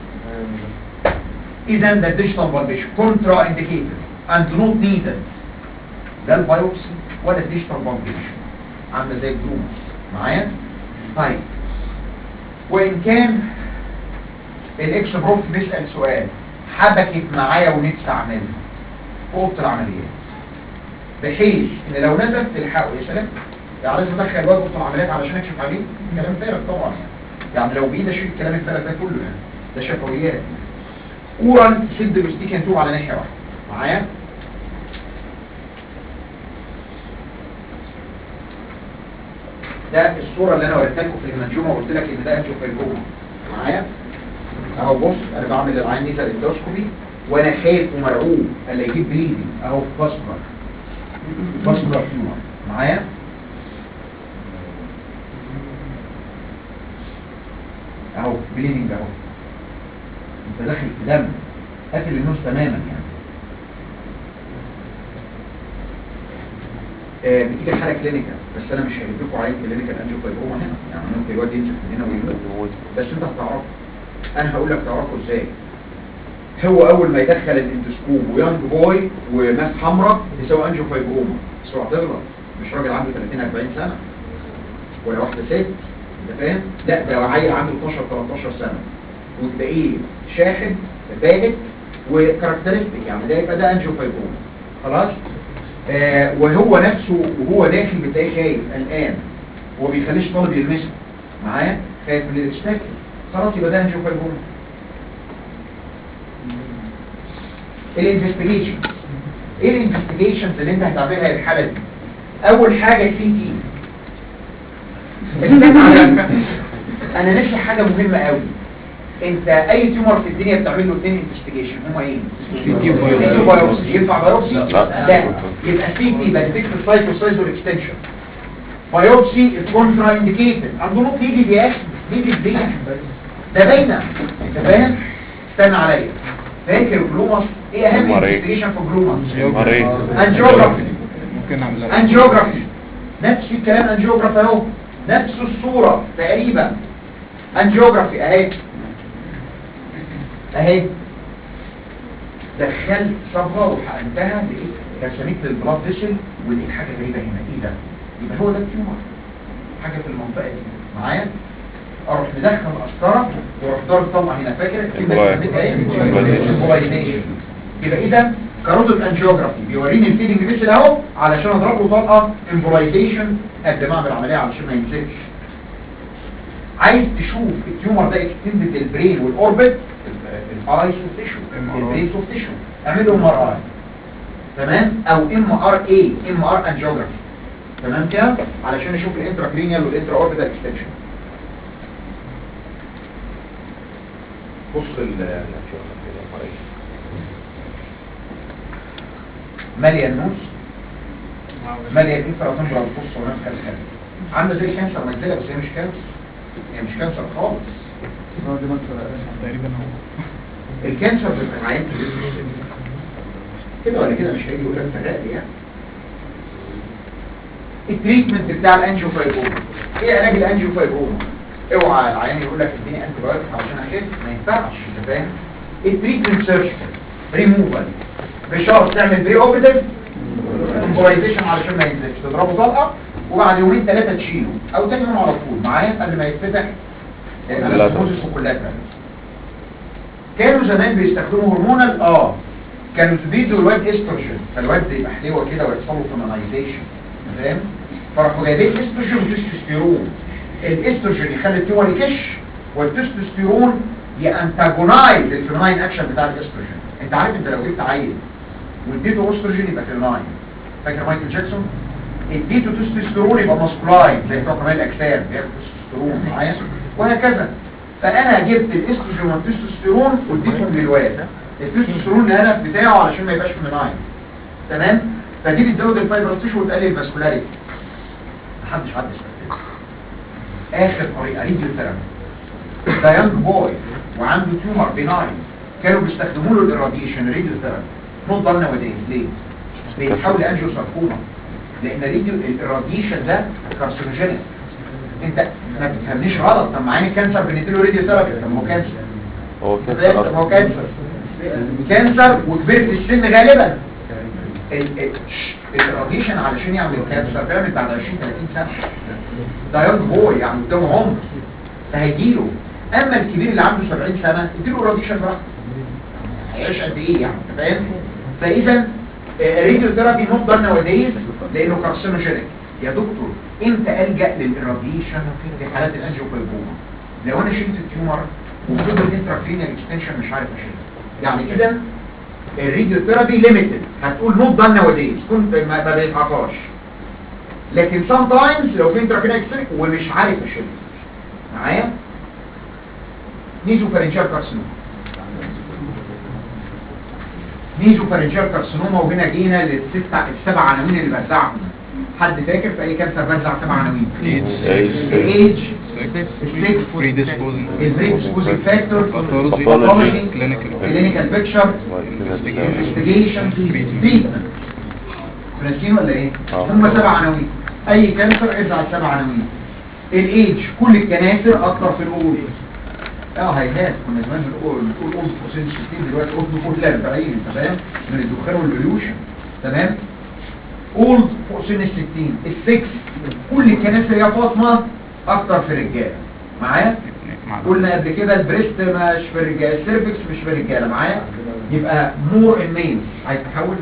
اذا the digital palpation contra indicated and not needed لا البايوبسي ولا الديجيتال palpation عامله زي الجرومس معايا طيب وان كان الاكس بروف بيسال سؤال حبكت معايا ونفسي اعملها في اوضه العمليات بحيث ان لو نزل تلحقه يا سلام يعني لازم ادخل الواد اوضه العمليات علشان اكشف عليه كلام فارغ طبعا يعني يعني لو بايدي اشيل الكلام الفارغ ده كله يعني ده شفويات اورال تسد الاستيك ينتوب على ناحيه واحده معايا ده الصوره اللي انا وريتها لكم في المنجومه وقلت لك ان ده انتو فيبروما معايا اهو بص انا بعمل العين نيزل اندوسكوبي وانا خايف ومرعوب الا يجيب بليدنج اهو باسكولار باسكولار تيومر معايا اهو بليدنج اهو انت داخل في دم قافل النوز تماما يعني آه بتيجي الحاله كلينيكال بس انا مش هجيب لكم عين كلينيكال انجيو فايبروما هنا يعني ممكن الواد ينزل من هنا ويموت بس انت هتعرفه انا هقول لك تعرفه ازاي هو اول ما يدخل الاندوسكوب ويانج بوي وماس حمراء يساوي انجيو فايبروما بس هو هتغلط مش راجل عنده 30 40 سنه ولا واحده ست انت فاهم لا ده عيل عنده 12 13 سنه وتلاقيه شاحب باهت وكاركترستيك يعني ده يبقى ده انجيو فايبروما خلاص آه وهو نفسه وهو داخل بتلاقيه خايف قلقان هو بيخليش طالب يلمسه معايا خايف من الاستاكل خلاص يبقى ده انجيو فايبروما الانفستيجيشنز ايه الانفستيجيشنز اللي انت هتعملها للحاله دي اول حاجه سي تي استنى على انا ناسي حاجه مهمه قوي انت اي تيومر في الدنيا بتعمل له اثنين انفستيجيشن هما ايه سي تي سي تي بايوبسي ينفع بايوبسي لا. لا يبقى سي تي بنديك السايتوسايز والاكستنشن بايوبسي الكونترا انديكيتد عنده نقط يجي دي اخي يجي دي ده باينه انت فاهم استنى عليا فاكر جلوماس ايه اهم جلومار إيه؟ انفستيجيشن في جلوماس مريض انجيوجرافي ممكن نعملها انجيوجرافي نفس الكلام انجيوجرافي اهو نفس الصورة تقريبا انجيوجرافي اهي اهي دخلت صبغة وحقنتها لقيت رسمت للبلاد فيسل ولقيت حاجة غريبة هنا ايه ده؟ يبقى هو ده التيومر حاجة في المنطقة دي معايا؟ اروح مدخل قسطرة واروح ضارب طلع هنا فاكر الكلمة اللي سميتها ايه؟ Embolization. Embolization. يبقى اذا كاروتيد انجيوجرافي بيوريني الفيدنج فيسل اهو علشان اضرب له طلقه امبولايزيشن قبل ما اعمل عمليه علشان ما يمسكش عايز تشوف التيومر ده اكستندد للبرين والاوربت الاي سوفت تيشو البرين سوفت تيشو اعمل له ام ار اي تمام او ام ار اي ام ار انجيوجرافي تمام كده علشان نشوف الانتراكرينيال والانترا اوربيتال اكستنشن بص ال ماليه النوز ماليه الانفرا تمبرال بص ونفخ الخلف عامله زي كانسر مجزله بس هي مش كانسر هي مش كانسر خالص تقريبا هو الكانسر بيبقى معين في جسم الست كده ولا كده مش هيجي يقول لك فرق لي يعني التريتمنت بتاع الانجيوفايبروما ايه علاج الانجيوفايبروما اوعى العيان يقول لك اديني انتي بايوتيك عشان اخف ما ينفعش انت فاهم التريتمنت سيرجيكال ريموفال بشرط تعمل بري اوبريتيف امبولايزيشن علشان ما ينزلش تضربه طلقه وبعد يومين ثلاثه تشيله او تاني يوم على طول معايا قبل ما يتفتح الاسموزس وكولاترال كانوا زمان بيستخدموا هرمونال اه كانوا بيدوا الواد استروجين فالواد يبقى حلوه كده ويحصل له فيمينايزيشن فاهم فراحوا جايبين استروجين وتستوستيرون الاستروجين يخلي التيومر يكش والتستوستيرون يانتاجونايز الفيميناين اكشن بتاع الاستروجين انت عارف انت لو جبت عيل واديته استروجين يبقى فيميناين فاكر مايكل جاكسون اديته تستوستيرون يبقى ماسكولاين زي بتوع كمال الاجسام بياخد تستوستيرون معايا وهكذا فانا جبت الاستروجين والتستوستيرون واديتهم للواد التستوستيرون الهدف بتاعه علشان ما يبقاش فيميناين تمام فدي بتزود الفايبرس تيشو وتقلل الفاسكولاريتي محدش عدى يستخدمها اخر طريقه ريديو ثيرابي ده يانج بوي وعنده تيومر بيناين كانوا بيستخدموا له الراديشن راديو ثيرابي نوت ضل نواديز ليه؟ بيتحول لانجيو ساركوما لان الراديو الراديشن ده كارسينوجينيك انت ما بتفهمنيش غلط طب معايا الكانسر بنديله راديو ثيرابي طب ما هو كانسر هو طب كده ما هو اصلا كانسر كانسر وكبير في السن غالبا ال- ال- ش- الراديشن علشان يعمل كانسر بيعمل بعد 20 30 سنه ده يونج بوي يعني قدامه عمر فهيجيله اما الكبير اللي عنده 70 سنه اديله راديشن براحته هيعيش قد ايه يعني أنت فاهم فاذا الراديو ثيرابي نوت دان نواديز لانه كارسينوجينيك يا دكتور امتى الجا للراديشن في حالات الانجيوفايبروما لو انا شلت التيومر وفضل انتراكرينيال اكستنشن مش عارف اشيله يعني اذا الراديو ثيرابي ليميتد هتقول نوت دان نواديز كنت ما ما بيتعطاش لكن سام تايمز لو في انتراكرينيال اكستنشن ومش عارف اشيله معايا نيزو فارنجيال كارسينوما نيزو فارنجيال كارسينوما وهنا جينا للست السبع عناوين اللي بزعهم حد فاكر في اي كانسر بزع سبع عناوين الايدج السكس predisposing البريدسبوزنج فاكتور pathology Pathology. clinical كلينيكال بيكتشر انفستيجيشن تريتمنت ناسيين ولا ايه؟ آه. هم سبع عناوين اي كانسر ارجع السبع عناوين الايدج كل الكناسر اكتر في الاول اه هيهات كنا زمان بنقول بنقول قول قوسين 60 دلوقتي قول نقول 40 انت فاهم من الدخان والبليوشن تمام قول قوسين ال 60 السكس كل الكناسر يا فاطمه اكتر في الرجاله معايا قلنا قبل كده البريست مش في الرجاله السيرفكس مش في الرجاله معايا يبقى مور ان ميلز عايز تحول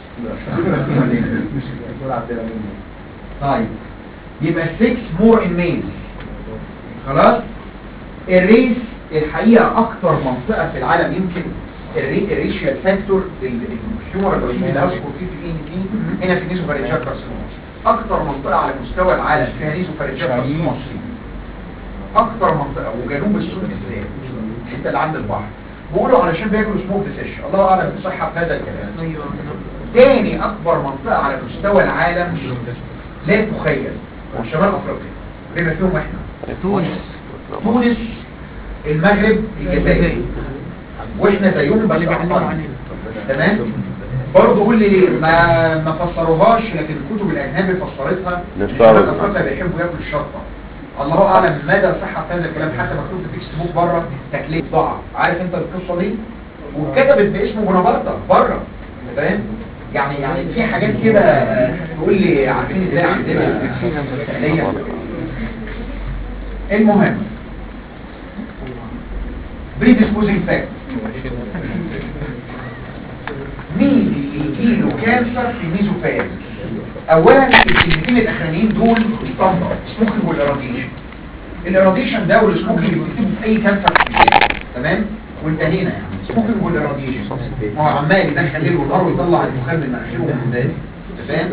طيب يبقى 6 مور ان ميلز خلاص الريس الحقيقه اكتر منطقه في العالم يمكن الري- الريشيال فاكتور الهيومر الوحيد اللي اذكر فيه في الان تي هنا في نيزو فارنجال كارسينوما اكتر منطقه على مستوى العالم فيها نيزو فارنجال كارسينوما الصين اكتر منطقه وجنوب الصين بالذات الحته اللي عند البحر بيقولوا علشان بياكلوا سموك فيش الله اعلم بصحه هذا الكلام تاني اكبر منطقه على مستوى العالم لا تخيل وشمال افريقيا بما فيهم احنا تونس تونس المغرب الجزائر واحنا زيهم بس اللي بيعلموا أقل. علينا تمام برضه قول لي ليه ما ما فسروهاش لكن الكتب الاجنبي فسرتها نفسها شمال بس. افريقيا بيحبوا ياكلوا الشطه الله اعلم مدى صحه هذا الكلام حتى مكتوب في التكست بوك بره تكليف ضعف عارف انت القصه دي واتكتبت باسمه بونابرتا بره انت فاهم يعني يعني في حاجات كده آه، تقول لي عارفين ازاي عندنا فعليا المهم predisposing factor مين اللي يجيله كانسر في الميزوفارينكس اولا الكلمتين الاخرانيين دول اسطمبة سموكينج والاراديشن الاراديشن ده والسموكينج بتكتبه في اي كانسر في الجسم تمام وانتهينا يعني سموكينج والاراديشن هو عمال يدخل ليل ونهار ويطلع الدخان من مناخيره ومن ودانه تمام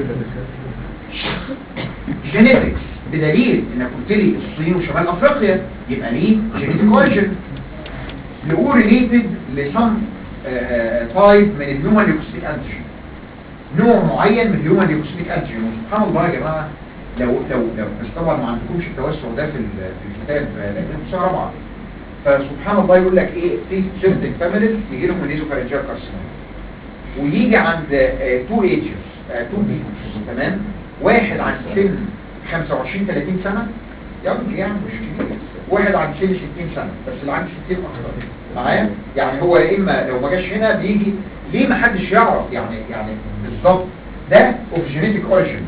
جينيتكس بدليل انك قلت لي الصين وشمال افريقيا يبقى ليه جينيتك اوريجن نقول ريليتد لسم تايب من الهيومن ليوكوسيتيك انتيجين نوع معين من الهيومن ليوكوسيتيك انتيجين وسبحان الله يا جماعه لو لو لو بس طبعا ما عندكمش التوسع ده في ال- في الكتاب آه، لكن في سنه رابعه فسبحان الله يقول لك ايه في سيرتن فاميليز يجي لهم نيزوفارنجيال كارسينوما ويجي عند تو ايجز تو بيبلز تمام واحد عند سن 25 30 سنه يونج يعني مش كبير واحد عند سن 60 سنه بس اللي عند 60 اكتر معايا يعني هو يا اما لو ما جاش هنا بيجي ليه ما حدش يعرف يعني يعني بالظبط ده اوف جينيتيك اوريجين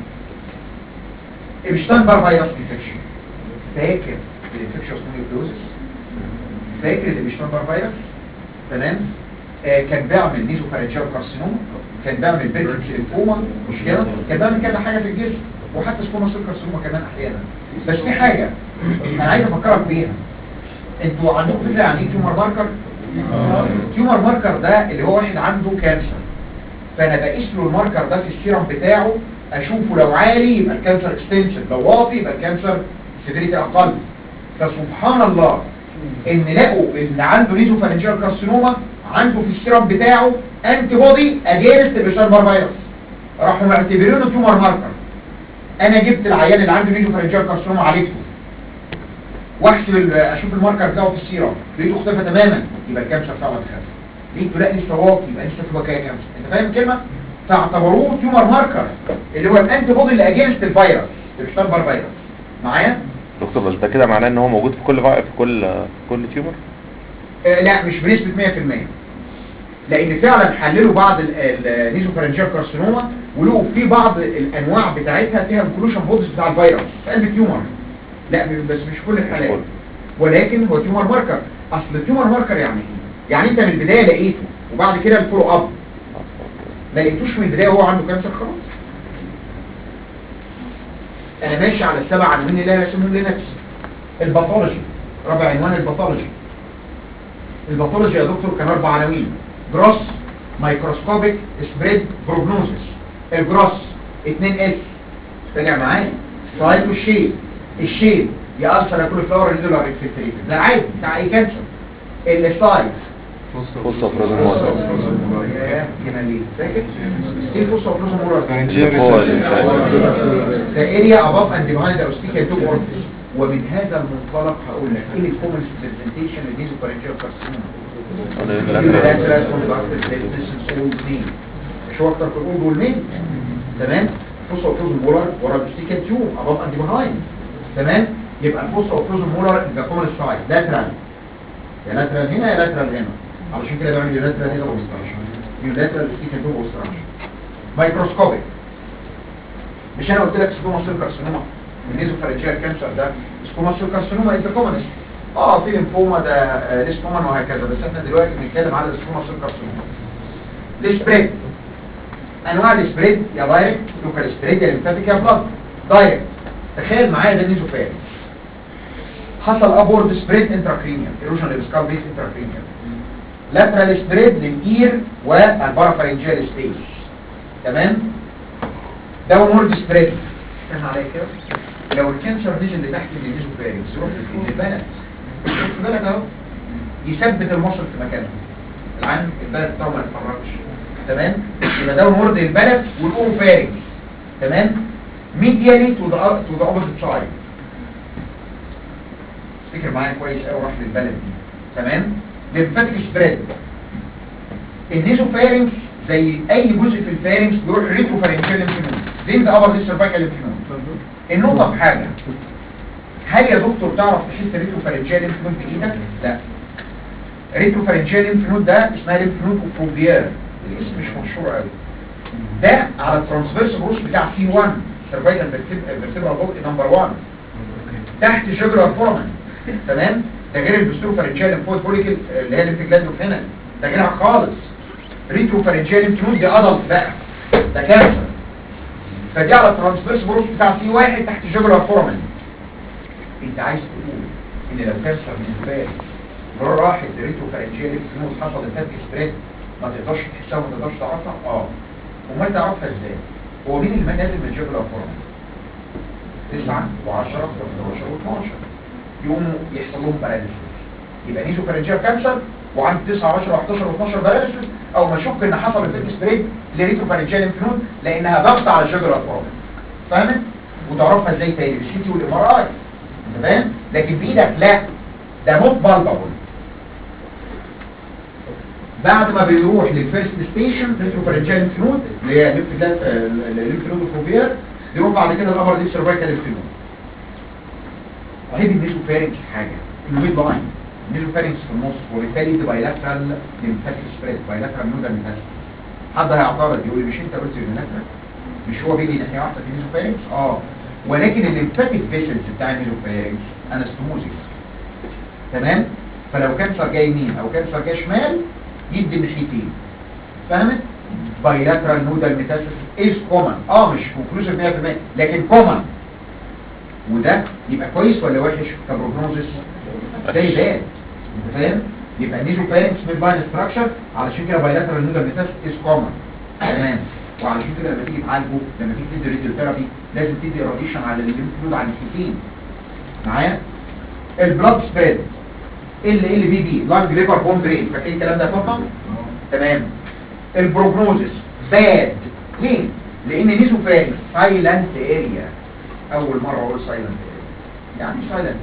ابشتاين بار فيروس انفكشن فاكر الانفكشن مونيوكلوزس فاكر الابشتاين بار فيروس تمام آه كان بيعمل نيزوفارنجيال كارسينوما كان بيعمل بيركتس ليمفوما مش كده كان بيعمل كذا حاجه في الجسم وحتى سكوما سيل كارسينوما كمان احيانا بس في حاجه انا عايز افكرك بيها انتوا عندكم فكره عن ايه تيومر ماركر التيومر ماركر ده اللي هو واحد عنده كانسر فانا بقيس له الماركر ده في السيرم بتاعه اشوفه لو عالي يبقى الكانسر اكستنسيف لو واطي يبقى الكانسر سيفيريتي اقل فسبحان الله ان لقوا اللي عنده نيزوفارنجيال كارسينوما عنده في السيرم بتاعه انتي بودي اجينست بيشارمر فيروس راحوا معتبرينه تيومر ماركر انا جبت العيان اللي عنده نيزوفارنجيال كارسينوما عالجته واحسب ال- اشوف الماركر بتاعه في السيرم لقيته اختفى تماما يبقى الكانسر فعلا خف لقيته لا لسه واطي يبقى لسه في بقايا كانسر انت فاهم الكلمه فاعتبروه تيومر ماركر اللي هو الانتي بودي اللي اجينست الفيروس الشتامبر فيروس معايا دكتور بس ده كده معناه ان هو موجود في كل فا- في كل في كل تيومر آه لا مش بنسبه 100% لان فعلا حللوا بعض النيزوفارنجيال كارسينوما ولقوا في بعض الانواع بتاعتها فيها الكلوشن بودز بتاع الفيروس في قلب التيومر لا بس مش كل الحالات كل. ولكن هو تيومر ماركر اصل التيومر ماركر يعني ايه يعني انت من البدايه لقيته وبعد كده الفولو اب ما لقيتوش من البدايه وهو عنده كانسر خلاص انا ماشي على السبع عناوين اللي انا راسمهم لنفسي الباثولوجي رابع عنوان الباثولوجي الباثولوجي يا دكتور كان اربع عناوين جروس مايكروسكوبيك سبريد بروجنوزس الجروس 2 اس راجع معايا سايت والشيب الشيب يا السر كل فلاور ريدولار انفلتريتد ده العادي بتاع اي كانسر السايت بص افراد الموضوع يا جمالين فاكر ايه فوسا وفلوسا مورال the area above and behind the ostical tube orifice ومن هذا المنطلق هقول لك ايه الكومنس برزنتيشن للنيزوفارنجيال كارسينوما مش هو اكتر في الاولد والمين تمام فوسا وفلوسا مولر ورا الاوستيكال تيوب above and behind تمام يبقى الفوسا وفلوسا مولر ذا كومن سايت ده تران يا لاترال هنا يا لاترال هنا علشان كده بعمل يولاترال هنا اوبستراكشن يولاترال سكيتا تو اوبستراكشن مايكروسكوبيك مش انا قلت لك سكوما سيل كارسينوما النيزوفارنجيال كانسر ده سكوما سيل كارسينوما از كومنست اه في ليمفوما ده آه، ليس كومن وهكذا بس احنا دلوقتي بنتكلم على السكوما سيل كارسينوما السبريد انواع السبريد يا دايركت لوكال سبريد يا ليمفاتيك يا بلاد دايركت تخيل معايا ده النيزوفارنج حصل ابورد سبريد انتراكرينيال ايروجن للسكال بيس انتراكرينيال لاترال سبريد للاير والبارافارنجيال سبيس تمام داونورد سبريد استنى عليا كده لو الكانسر نزل لتحت النيزوفارنج يروح لفين البلد في بالك اهو يثبت المصل في مكانه العين البلد بتاعه ما يتحركش تمام يبقى داونورد البلد والاوروفارنج تمام ميديالي تو ذا تو ذا اوبوزيت سايد افتكر معايا كويس قوي راح للبلد دي تمام ليمفاتيك سبريد النيزوفارينكس زي اي جزء في الفارنكس بيروح ريتروفارنجيال ليمفنود زين ذا ابر سيرفايكال ليمفنود النقطه في حاجه هل يا دكتور تعرف تحس ريتروفارنجيال ليمفنود بايدك لا ريتروفارنجيال ليمفنود ده اسمها ليمفنود اوفوفيير الاسم مش مشهور قوي ده على الترانسفيرس بروش بتاع سي 1 سيرفايكال فيرتبرال بولت نمبر 1 تحت جبر فورمن تمام ده غير البستروفارنجيال ليمفويد فوليكل اللي هي الليمف هنا ده غيرها خالص ريتروفارنجيال ليمفنود دي ادلت بقى ده كانسر فدي على الترانسفيرس بروش بتاع سي 1 تحت جبر فورمن انت عايز تقول ان لو كانسر من الفارس راحت ريتروفارنجيال ليمفنود حصل الفاتك سبريد ما تقدرش تحسها وما تقدرش تعرفها اه امال تعرفها ازاي هو مين اللي نازل من جبل فورمن 9 و10 و11 و12 يقوموا يحصل لهم باراليسيس يبقى نيزو فارنجيال كانسر وعند 9 10 و11 و12 باراليسيس او ما اشك ان حصل الفيك سبريد لريتو فارنجيال انفلود لانها ضغط على الجبل فورمن فاهمت وتعرفها ازاي تاني بالسي تي والام ار اي انت فاهم لكن بايدك لا ده نوت بالبابل بعد ما بيروح للفيرست ستيشن ريتروفارنجيال ليمفنود اللي هي الليمفنود فوفير يروح بعد كده الابر ديب سيرفايكال ليمفنود عيب النيزوفارنكس حاجه انه ميد لاين النيزوفارنكس في النص وبالتالي دي بايلاترال ليمفاتيك سبريد بايلاترال نودال ميتاسيس حد هيعترض يقول لي مش انت قلت يونيلاترال مش هو بيجي ناحيه واحده في النيزوفارنكس اه ولكن الليمفاتيك فيسلز بتاع النيزوفارنكس انستموزيس تمام فلو كانسر جاي يمين او كانسر جاي شمال يدي الناحيتين فهمت بايلاترال نودال ميتاسيس از كومن اه مش كونكلوسيف 100% لكن كومن وده يبقى كويس ولا وحش كبروجنوزس زي ده انت فاهم يبقى نيزو فارنكس ميد لاين ستراكشر علشان كده بايلاترال نودال ميتاسيس از كومن تمام وعلشان كده لما تيجي تعالجه لما تيجي تدي راديوثيرابي لازم تدي راديشن على الليمف نود على الناحيتين معايا البلاد سبريد ال ال بي بي لانج ليفر بون درين فاكرين الكلام ده يا فاطمه تمام البروجنوزس باد ليه لان نيزو فارنكس سايلنت اريا اول مره اقول سايلنت اريا يعني سايلنت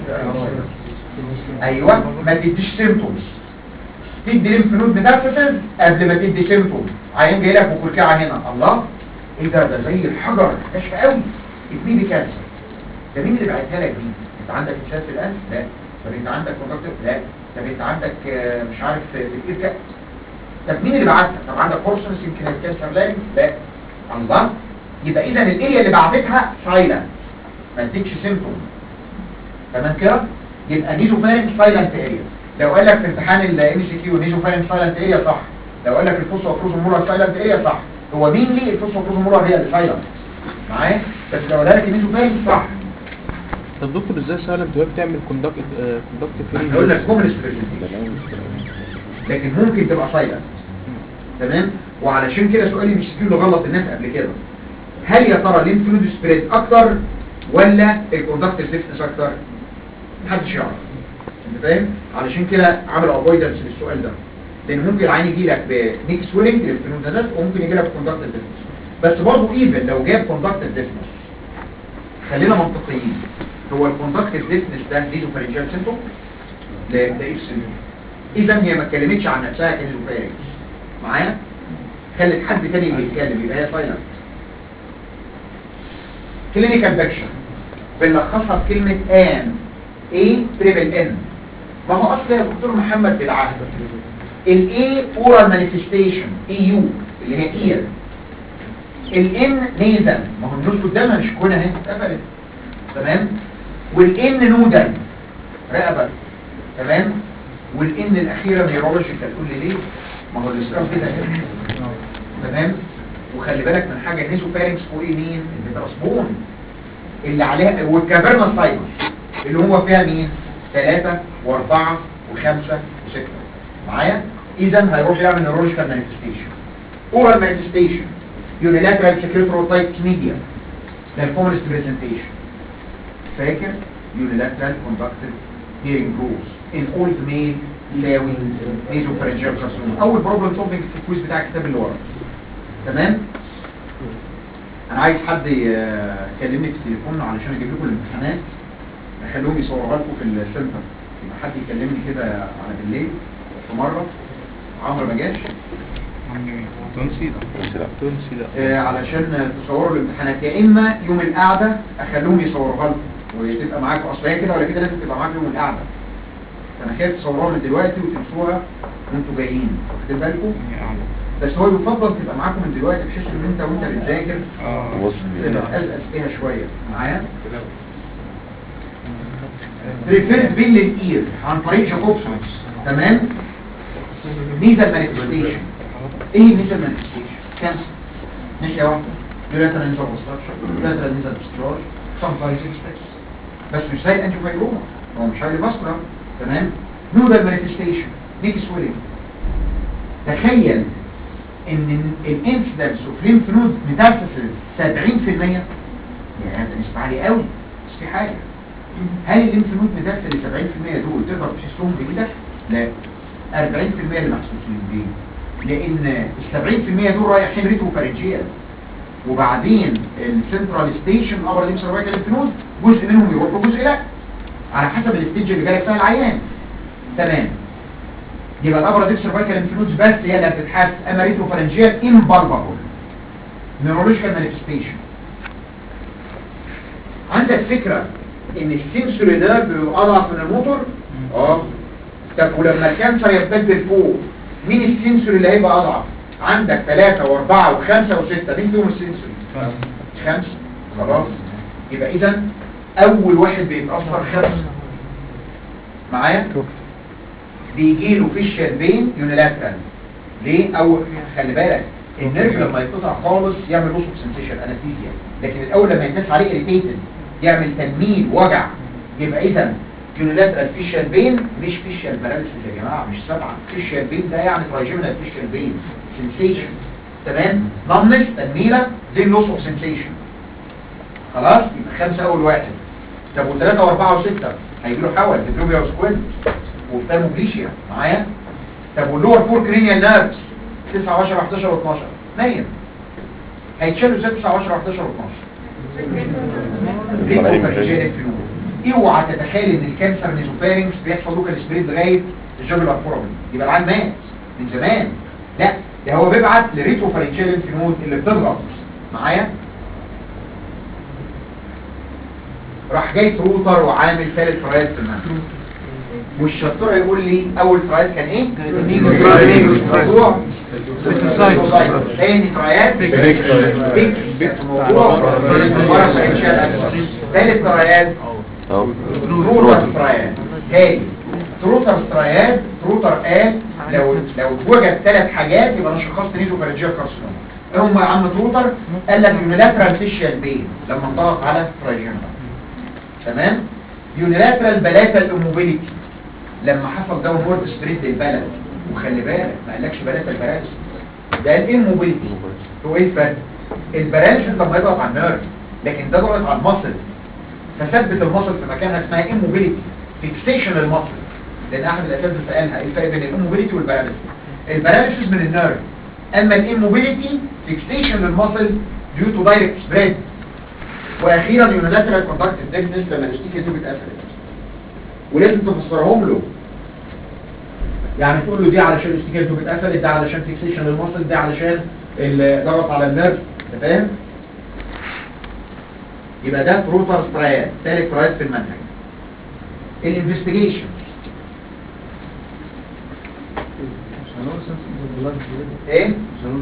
ايوه ما تديش سيمبتومز تدي ليمف نود ميتاستاسيس قبل ما تدي سيمبتوم عيان جاي لك وكلكعه هنا الله ايه ده ده زي الحجر ناشفه قوي اديني دي كانسر ده مين اللي بعتها لك دي انت عندك انسان في القلب لا طب انت عندك كوندكتور لا طب انت عندك آه، مش عارف في الايد كده طب مين اللي بعتها طب عندك كورسنس يمكن الكانسر لارنج لا الله يبقى اذا الاريا اللي بعتتها سايلنت ما اديكش سيمبتوم تمام كده يبقى نيزو فارنج سايلنت اريا لو قال لك في امتحان الام سي كيو نيزو فارنج سايلنت اريا صح لو قال لك الفوسفو مولر سايلنت اريا صح هو مين ليه الفوسفو مولر هي اللي سايلنت معايا بس لو قال لك النيزو فارنج صح طب دكتور ازاي سايلنت وهي بتعمل كوندكت كوندكت فري هقول لك كومنس بريزنتيشن لكن ممكن تبقى سايلنت تمام وعلشان كده سؤالي مش اللي غلط الناس قبل كده هل يا ترى الليمف نود سبريد اكتر ولا الكوندكتيف ديفنس اكتر محدش يعرف انت فاهم علشان كده عامل افويدنس للسؤال ده لان ممكن العين يجي لك بنيك سويلنج ليمف نود وممكن يجي لك كوندكتيف ديفنس بس برضه ايفن لو جاب كوندكتيف ديفنس خلينا منطقيين هو الكوندكتيف ديفنس ده ليه فارنجيال سيمتوم لا ده ايه سيمتوم اذا هي ما اتكلمتش عن نفسها كنيزوفارنج معايا خلت حد تاني اللي يتكلم يبقى هي سايلنت كلينيكال بيكشر بنلخصها في كلمه ان اي تريبل ان ما هو اصل يا دكتور محمد بالعهد الاي اورال مانيفستيشن اي يو اللي هي اير الان نيزل ما هو النوز قدامها مش كونها اهي اتقفلت تمام والان نودل رقبه تمام والان الاخيره نيرولوجيكال تقول لي ليه ما هو الاسلام كده اهي تمام وخلي بالك من حاجه النيزو فارنكس فوق مين البتراسبون اللي عليها والكافيرنا ساينس اللي هو فيها مين ثلاثة واربعة وخمسة وستة معايا اذا هيروح يعمل نيرولوجيكال مانيفستيشن اورال مانيفستيشن يونيلاترال سكريتوروتايتس ميديا ده الكومنست بريزنتيشن فاكر يونيلاترال كوندكتيف هيرنج لوس ان اولد ميل يساوي نيزوفرنجيال كارسينوما اول بروبلم سولفنج في الكويز بتاع الكتاب اللي ورا تمام انا عايز حد ي- يكلمني في التليفون علشان اجيب لكم الامتحانات اخليهم يصوروها لكم في السنتر يبقى حد يكلمني كده على بالليل في مره عمرو ما جاش تونسي ده مش لا تونسي ده آه، علشان تصوروا الامتحانات يا اما يوم القعده اخليهم يصوروها لكم وتبقى معاكم اصل هي كده ولا كده لازم تبقى معاكم يوم القعده فانا خايف تصوروها من دلوقتي وتنسوها وانتوا جايين واخدين بالكم بس هو يفضل تبقى معاكم من دلوقتي بحيث ان انت وانت بتذاكر بص تبقى تقزقز فيها شويه معايا ريفيرد بين للاير عن طريق جاكوبسونز تمام ميزل مانيفستيشن ايه الميزل مانيفستيشن كانسر ناحيه واحده يولاترال نيزل اوبستراكشن يولاترال نيزل ديسشارج سام سايز اكسبكس بس مش زي الانجيوفايبروما هو مش هايلي فاسكولار تمام نودال مانيفستيشن نيك سويلنج تخيل ان الانسيدنس اوف ليمف نود ميتاستاسيس 70% يا هذا نسبة عالية قوي بس في حاجة هل الليمف نود ميتاستاسيس 70% دول تقدر تحسهم بايدك؟ لا 40% اللي محسوسين بيه لان ال 70% دول رايحين ريتو فارنجيال وبعدين السنترال ستيشن ابر ليمف سيرفايكال ليمف نود جزء منهم يروح وجزء لا على حسب الستيج اللي جالك فيها العيان تمام يبقى الابر ديب سيرفايكال انفلونز بس هي اللي هتتحس اما ريتروفارنجيال امبالبابل نيورولوجيكال مانيفستيشن عندك فكره ان السنسوري نيرف بيبقى اضعف من الموتور اه طب ولما الكانسر يتبدل فوق مين السنسوري اللي هيبقى اضعف عندك ثلاثة واربعة وخمسة وستة مين فيهم السنسوري خمسة خلاص يبقى اذا اول واحد بيتأثر خمسة معايا بيجي له فيشال بين يونيلاترال ليه او خلي بالك النيرف لما يتقطع خالص يعمل لوس اوف سنسيشن انستيزيا لكن الاول لما يتنس عليه اريتيتد يعمل تنميل وجع يبقى اذا يونيلاترال فيشال بين مش فيشال باراليسيس يا جماعه مش سبعه فيشال بين ده يعني ترايجيمينال فيشال بين سنسيشن تمام نمنس تنميله زي لوس اوف سنسيشن خلاص يبقى خمسه اول واحد طب وثلاثه واربعه وسته هيجي له حول ديبلوبيا وسكوينت وفالموبليشيا معايا طب واللور فور كرينيال نيرفز 9 10 11 و12 نايم هيتشالوا ازاي 9 10 11 و12 اوعى تتخيل ان الكانسر نيزوفارينكس بيحصل لوكال سبريد لغايه الجوجلار فورامين يبقى العيان مات من زمان لا ده هو بيبعت لريتروفارينجيال انفينود اللي بتضغط معايا راح جاي تروتر وعامل ثالث ترايات في المنزل والشطور يقول لي اول ترايات كان ايه؟ موضوع تاني ترايات بيكس موضوع ثالث ترايات اهو تروتر ترايات هاي تروتر ترايات تروتر قال لو لو اتوجد ثلاث حاجات يبقى انا شخصت نيزو فارنجيال كارسينوما هم يا عم تروتر قال لك يونيلاترال فيشيال بين لما انضغط على ترايجينا تمام يونيلاترال بلاتال اموبيليتي لما حصل داون وورد سبريد للبلد وخلي بالك ما قالكش بلاتال باراليسيس ده الاموبيليتي هو ايه الفرق الباراليسيس لما يضغط على النيرف لكن ده ضغط على المصل فثبت المصل في مكانها اسمها اموبيليتي فيكسيشن المصل لان احد الاساتذه سالها ايه الفرق بين الاموبيليتي والباراليسيس الباراليسيس من النيرف اما الاموبيليتي فيكسيشن للمصل ديو تو دايركت سبريد واخيرا يونيلاترال كونتاكت ديفنس لما الاستيكه دي اتقفلت ولازم تفسرهم له يعني تقول له دي علشان الاستيكه دي اتقفلت ده علشان فيكسيشن للمصل ده علشان ضغط على النيرف انت فاهم يبقى ده تروتر سترايات ثالث ترايات في المنهج الانفستيجيشن ايه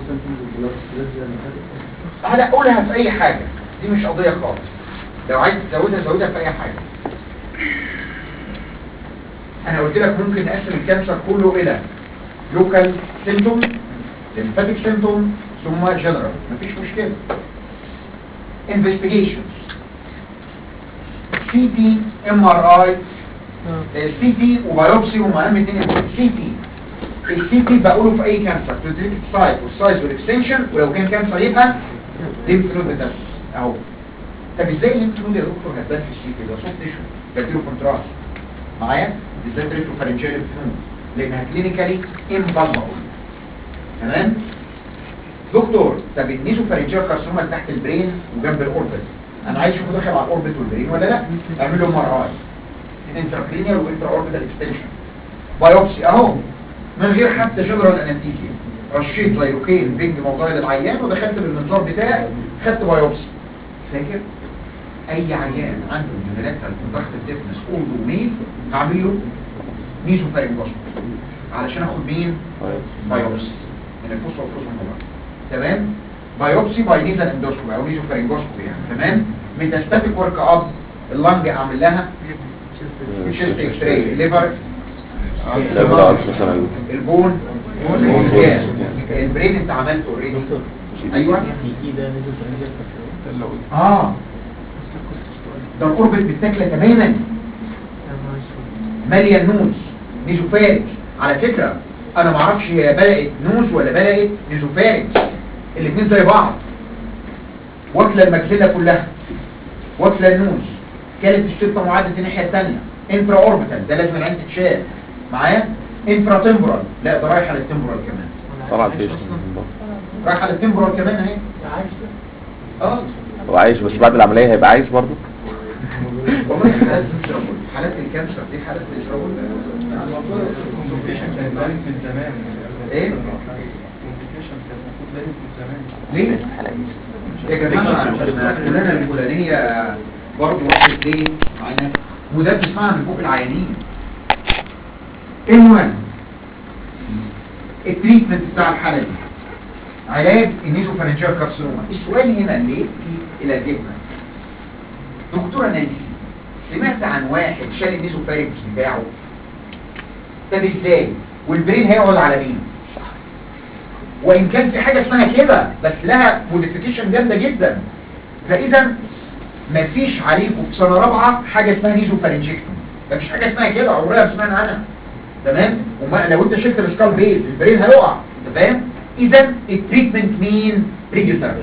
هلا قولها في اي حاجة دي مش قضية خالص لو عايز تزودها زودها في اي حاجة انا قلت لك ممكن نقسم الكانسر كله الى لوكال سيمتوم lymphatic سيمتوم ثم جنرال مفيش مشكلة investigations سي تي ام ار اي سي تي وبيوبسي هم اهم اتنين سي تي السي تي بقوله في اي كانسر تدريك السايت والسايز والاكستنشن ولو كان كانسر يبقى ليمف نود ميتاستاسيس اهو طب ازاي الليمف نود يا دكتور هتبان في السي تي ده صوت تيشو بديله كونتراست معايا بالذات ريترو فارنجيال ليمف نود لانها كلينيكالي امبالمبل تمام دكتور طب النيزو فارنجيال كارسينوما اللي تحت البرين وجنب الاوربت انا عايز اشوفه داخل على الاوربت والبرين ولا لا اعمل له ام ار اي انتراكرينيال وانترا اوربيتال اكستنشن بايوبسي اهو من غير حتى جنرال انستيزيا رشيت لايروكين بنج موضوعي للعيان ودخلت بالمنظار بتاعي خدت بايوبسي فاكر اي عيان عنده يونيلاترال كوندكتيف ديفنس اولد وميل هعمل له ميزو فارنجوسكوبي علشان اخد مين بايوبسي من الفوس والفوس تمام بايوبسي باي نيزل اندوسكوبي او ميزو فارنجوسكوبي يعني تمام ميتاستاتيك ورك اب اللنج اعمل لها تشيست اكس راي ليفر لا مثلا البون السكان البرين انت عملته اوريدي ايوه اه ده الاوربت متاكله تماما ماليه النوز نيزوفارينكس على فكره انا ما اعرفش هي بدات نوز ولا بدات نيزوفارينكس الاثنين زي بعض واكله المجزله كلها واكله النوز كانت الشرطه معدة الناحيه الثانيه انترا اوربيتال ده لازم العين تتشال معايا انفرا تمبرال لا ده رايحه للتمبرال كمان طلع فيش رايحه للتمبرال كمان اهي اه هو عايش بس بعد العملية هيبقى عايش برضه والله حالات ميزرابل حالات الكانسر دي حالات ميزرابل الكومبليكيشن كانت بانت من زمان ايه الكومبليكيشن كانت المفروض بانت من زمان ليه يا جماعه عشان فلانه الفلانيه برضه واحد ليه معانا وده بتسمعها من فوق العيانين المهم التريتمنت بتاع الحاله دي علاج النيزوفارنجيال كارسينوما السؤال هنا اللي يأتي الى ذهنك دكتورة نانسي سمعت عن واحد شال النيزوفارنجس بتاعه طب ازاي والبرين هيقعد على مين وان كان في حاجه اسمها كده بس لها موديفيكيشن جامده جدا فاذا مفيش عليكم في سنه رابعه حاجه اسمها نيزوفارنجيكتومي مفيش حاجه اسمها كده عمرنا ما سمعنا عنها تمام وما لو انت شلت السكال بيز البرين هيقع انت فاهم اذا التريتمنت مين راديوثيرابي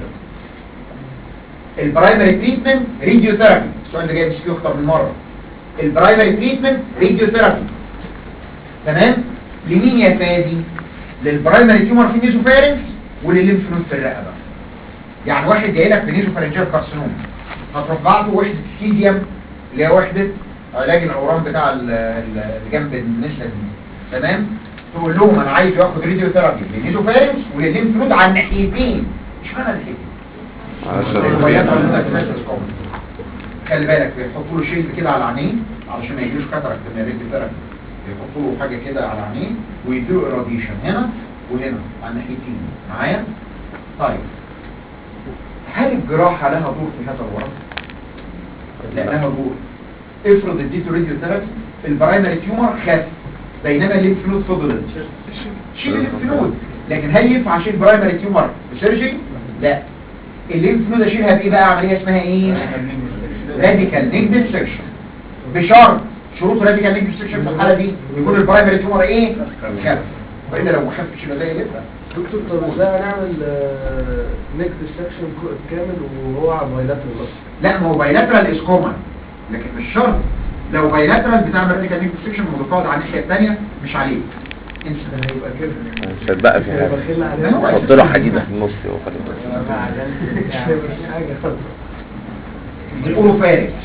البرايمري تريتمنت راديوثيرابي السؤال ده جاي بس اكتر من مره البرايمري تريتمنت راديوثيرابي تمام لمين يا فادي للبرايمري تيومر في النيزوفارنكس وللليمف نود في الرقبه يعني واحد جاي لك بنيزوفارنجيال كارسينوما هتروح بعته وحده سيزيوم اللي هي وحده علاج الاورام بتاع ال- ال- اللي جنب النسا دي تمام تقول لهم انا عايز ياخد راديو ثيرابي للنيزوفارنكس وللليمف نود على الناحيتين اشمعنى الناحيتين الروايات على الناحية الناس common. خلي بالك بيحطوا له شيلد كده على عينيه علشان ما يجيلوش كاتراكت من الراديو ثيرابي يحطوا له حاجه كده على عينيه ويديله irradiation هنا وهنا على الناحيتين معايا طيب هل الجراحه لها دور في هذا الورم لا لها دور افرض اديته راديو ثيرابي البرايمري تيومر خف بينما الليمف نود فضلت شيل الليمف نود لكن هل ينفع اشيل برايمري تيومر بسيرجري لا الليمف نود اشيلها بايه بقى عمليه اسمها ايه راديكال نيك ديسكشن بشرط شروط راديكال نيك ديسكشن في الحاله دي يكون البرايمري تيومر ايه خف والا لو ما خفش يبقى زي الابره دكتور طب ازاي هنعمل نيك ديسكشن كامل وهو على بايلاترال اصلا لا ما هو بايلاترال از كومن لكن مش شرط لو بايلاترال بتعمل راديكال نيك ديسكشن متفاوض على الناحيه الثانيه مش عليك انسى ده هيبقى كده مش هتبقى في مش هيبقى حاجة خل ما هو عليه حط له حديدة في النص وخليه مش هيبقى في حاجه خالص الاوروفارينكس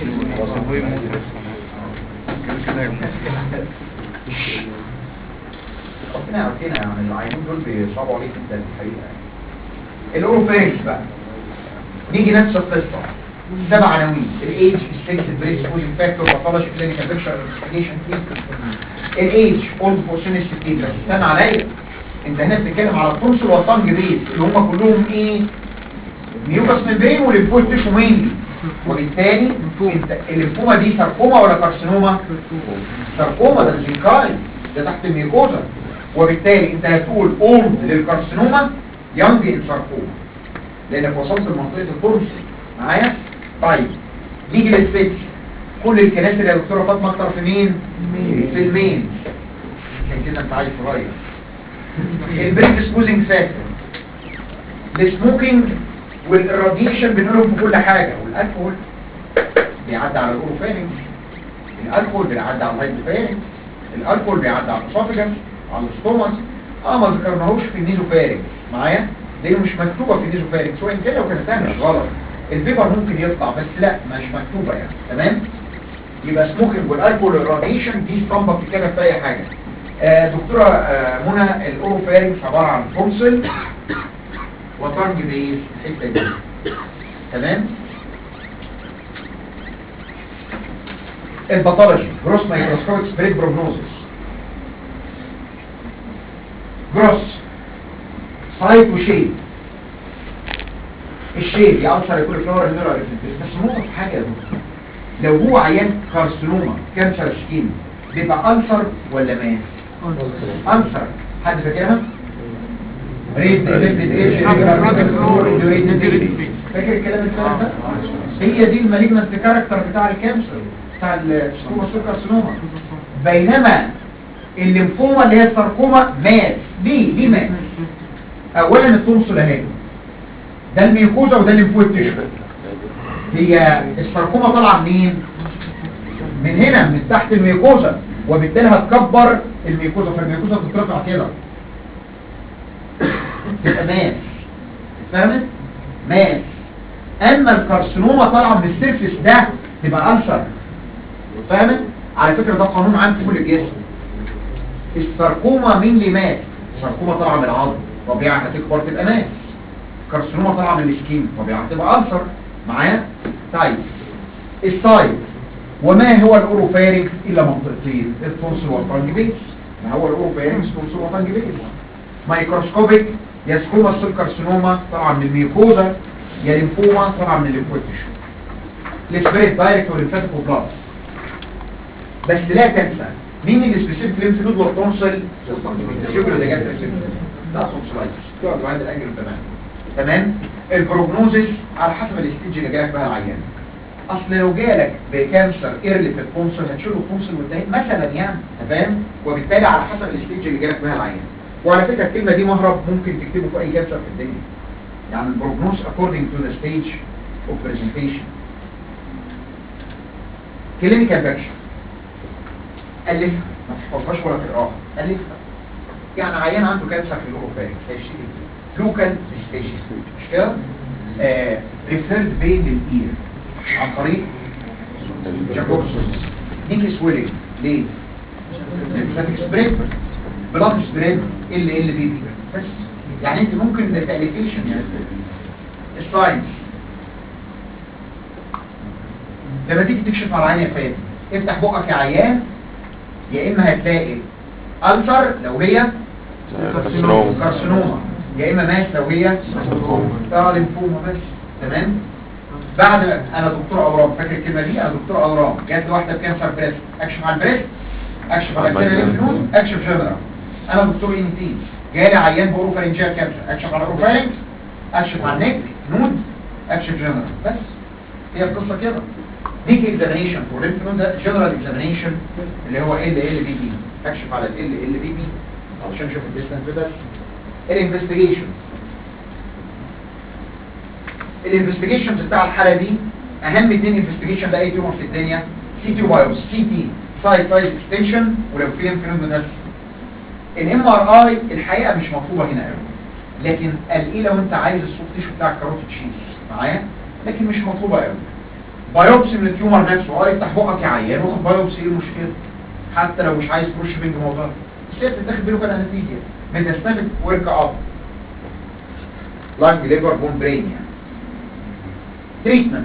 ربنا يعافينا يعني العيانين دول بيصعبوا عليك انت الحقيقه يعني. الاوروفارينكس بقى نيجي نفس القصه سبع عناوين الايدج السكس البريس بوزنج فاكتور باثولوجي كلينيكال بيكتشر انفستيجيشن الايدج اولد فور سن 60 بس استنى عليا انت هنا بتتكلم على التونسل والطنج بيس اللي هم كلهم ايه ميوكس ممبرين والليمفويد تيشو مينلي وبالتالي انت الليمفوما دي ساركوما ولا كارسينوما ساركوما ده الزنكاي ده تحت الميوكوزا وبالتالي انت هتقول اولد للكارسينوما يونج ان ساركوما لانك وصلت لمنطقه التونسل معايا طيب نيجي للست كل الكناسر يا دكتوره فاطمه اكتر في مين في المين عشان كده انت عايز تغير البريك سموزنج فاكتور السموكينج والراديشن بنقولهم في كل حاجه والالكول بيعدي على الاوروفارينج الالكول بيعدي على الهايبوفارينج الالكول بيعدي على الاسوفيجاس على الاستومك اه ما ذكرناهوش في النيزوفارينج معايا لانه مش مكتوبه في النيزوفارينج سواء كده لو كانت مش غلط البيبر ممكن يطلع بس لا مش مكتوبه يعني تمام يبقى سموكينج والالكول والراديشن دي اسطمبه بتتكلم في اي حاجه آه دكتوره آه منى الاوروفارينج عباره عن تونسل وطنج بيس الحته دي تمام الباثولوجي جروس مايكروسكوبيك سبريد بروجنوزس جروس سايت وشيب الشيب يا ألسر يكون فلور النورا بس نقطة في حاجة يا دكتور لو هو عيان كارسينوما كانسر سكين بيبقى ألسر ولا ماس؟ ألسر حد فاكرها؟ ريد ريد ايش فاكر الكلام اللي فات ده؟ هي دي المالجنت كاركتر بتاع الكانسر بتاع السكوما كارسينوما بينما الليمفوما اللي هي الساركوما ماس ليه ليه ماس اولا التونسل اهي ده الميوكوزا وده الليمفويد تيشو هي الساركوما طالعه منين من هنا من تحت الميوكوزا وبالتالي هتكبر الميوكوزا فالميوكوزا تترفع كده تبقى ماس فهمت ماس اما الكارسينوما طالعه من السيرفيس ده تبقى ألسر فاهمت على فكره ده قانون عام في كل الجسم الساركوما مين اللي ماس الساركوما طالعه من العظم طبيعي هتكبر تبقى ماس كارسينوما طالعه من السكين طبيعي هتبقى ألسر معايا طيب السايد وما هو الاوروفارينكس الا منطقتين التونسل والفرنجبيس ما هو الاوروفارينكس تونسل والفرنجبيس مايكروسكوبيك يا سكوما سيل كارسينوما طبعا من الميوكوزا يا ليمفوما طبعا من الليمفويد تيشو السبريت دايركت والليمفاتيك وبلاس بس لا تنسى مين السبيسيفيك ليمف نود والتونسل الشغل اللي جت في لا تونسلايتس تقعد عند الاجل تمام تمام البروجنوزيس على حسب الاستيج اللي جالك بها العيان اصل لو جالك بكانسر ايرلي في التونسل هتشيله التونسل والدهين مثلا يعني فاهم وبالتالي على حسب الاستيج اللي جالك بها العيان وعلى فكره الكلمه دي مهرب ممكن تكتبه في اي كانسر في الدنيا يعني البروجنوز according to the stage of presentation clinical picture ألفها ما تحفظهاش ولا تقراها ألفها يعني عيان عنده كانسر في الأوروفارينكس هيشتكي لوكال ستيشن مش كده؟ ريفيرد بين للإير عن طريق جاكوبسون نيكي سويلينج ليه؟ ليمفاتيك سبريد بلاد سبريد ال ال بي بي بس يعني انت ممكن ده تأليفيشن يعني الساينس لما تيجي تكشف على العين يا فادي افتح بقك يا عيان يا اما هتلاقي ألسر لو هي كارسينوما كارسينوما يا اما ماس لو هي اه ليمفوما بس تمام بعد انا دكتور اورام فاكر الكلمه دي انا دكتور اورام جات لي واحده بكانسر بريست اكشف على البريست اكشف على على الكلى البريست. ليمف اكشف جنرال انا دكتور ان تي جالي عيان بوروفارنجيال كانسر اكشف على الاوروفارنكس اكشف على النك نود اكشف جنرال بس هي القصه كده نيجي اكزامينيشن فور ليمف نود ده جنرال اكزامينيشن اللي هو ال ال بي بي اكشف على ال ال بي بي علشان اشوف الديستنس بس الانفستيجيشن الانفستيجيشنز بتاع الحاله دي اهم اثنين انفستيجيشن لاي تيومر في الدنيا سي تي بايوس سي تي سايد سايز اكستنشن ولو في ليمف نود بس الام ار اي الحقيقه مش مطلوبه هنا قوي لكن قال ايه لو انت عايز السوفت تيشو بتاع الكاروتيد شيز معايا لكن مش مطلوبه قوي بايوبسي من التيومر نفسه اه افتح بقك يا عيان واخد بايوبسي ايه المشكله حتى لو مش عايز ترش بنج موضوع بس هي بتتاخد بينه وبين انستيزيا ميتاستاتيك ورك اب لانج ليفر بون برين يعني تريتمنت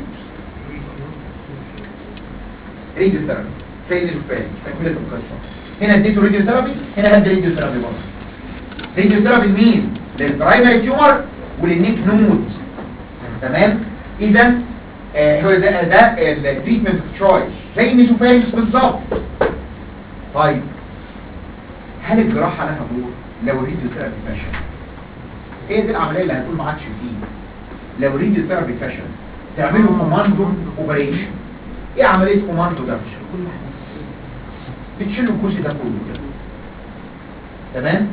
راديو ثيرابي زي الاسبان تكمله القصه هنا اديته راديو ثيرابي هنا هدي راديو ثيرابي برضه راديو ثيرابي لمين للبرايمري تيومر وللنيك نود تمام اذا آه هو ده ده التريتمنت اوف تشويس زي الميزوفارينكس بالظبط طيب هل الجراحه لها دور لو الراديو ثيرابي فشل ايه دي العمليه اللي هتقول ما عادش فيه لو الراديو ثيرابي فشل تعملوا كوماندو اوبريشن ايه عمليه كوماندو ده بتشيلوا الجزء ده كله تمام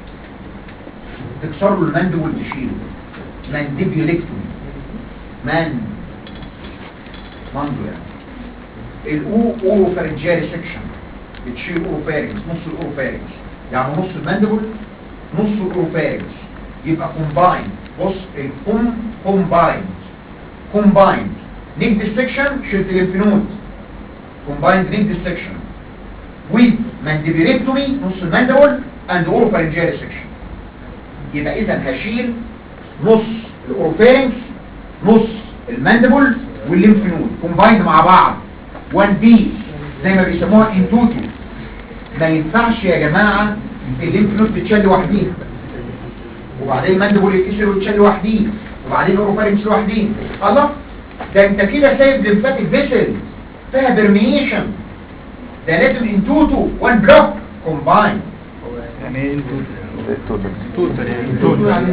تكسروا المندب وتشيله مانديبيوليكتومي مان ماندو يعني الاو اوروفارنجيالي سكشن بتشيل اوروفارنجز نص الاوروفارنجز يعني نص الماندبل نص الاوروفارنجز يبقى كومبايند بص الكوم كومبايند كومبايند نيك ديسكشن شلت الليمفنود كومبايند نيك ديسكشن with mandibulectomy نص الماندبل and oropharyngeal section يبقى اذا هشيل نص الاوروفارynx نص الماندبل والليمف نود كومبايند مع بعض وان بيس زي ما بيسموها انتوتو ما ينفعش يا جماعه الليمف نود تتشال لوحديها وبعدين الماندبل يتكسر ويتشال لوحديه وبعدين الاوروفارynx لوحديه الله ده انت كده سايب ليمفاتيك فيسل فيها برميشن ده لازم انتوتو وان بلوك كومباين يعني ايه انتوا التوتال توتال يعني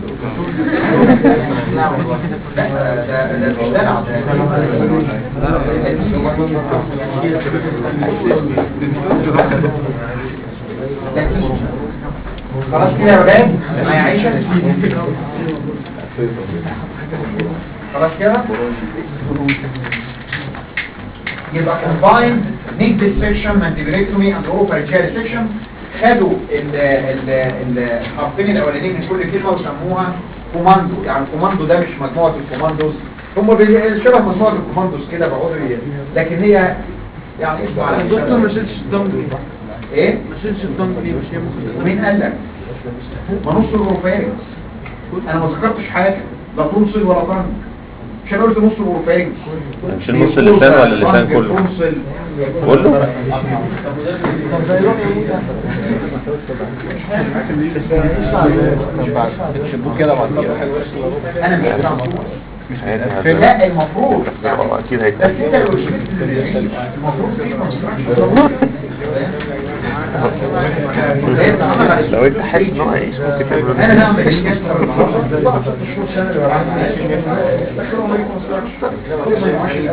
لا ده ده مش دلع ده تيجي. خلاص كده يا ولاد معايا عيشة خلاص كده يبقى combined neck dissection mandibulectomy and oropharyngeal section خدوا ال ال ال الحرفين الاولانيين من كل كلمه وسموها كوماندو يعني الكوماندو ده مش مجموعه الكوماندوز هم بي- شبه مجموعه الكوماندوز كده بقعدوا ي- لكن هي يعني اسمه على الدكتور ما شالش الدم ليه؟ ايه ما شالش الدم ليه مش هي ممكن ومين قال لك ما نص الاوروفارينكس انا ما ذكرتش حاجه لا تونسل ولا طنج مش انا قلت نص الاوروفارينكس مش نص اللسان ولا اللسان كله تونسل كله انا مش بتاع صوت هيتهزر. لا المفروض يعني هو اكيد بس هيتهزر. انت لو شفت العيش المفروض في construction. هي بتتعمل على لو انت حاسس ان هو هيعيش ممكن تعمله انا هعمل كانسر النهارده بعد ست شهور سنه اللي بعدها دخلوا عمليه كونستراكشن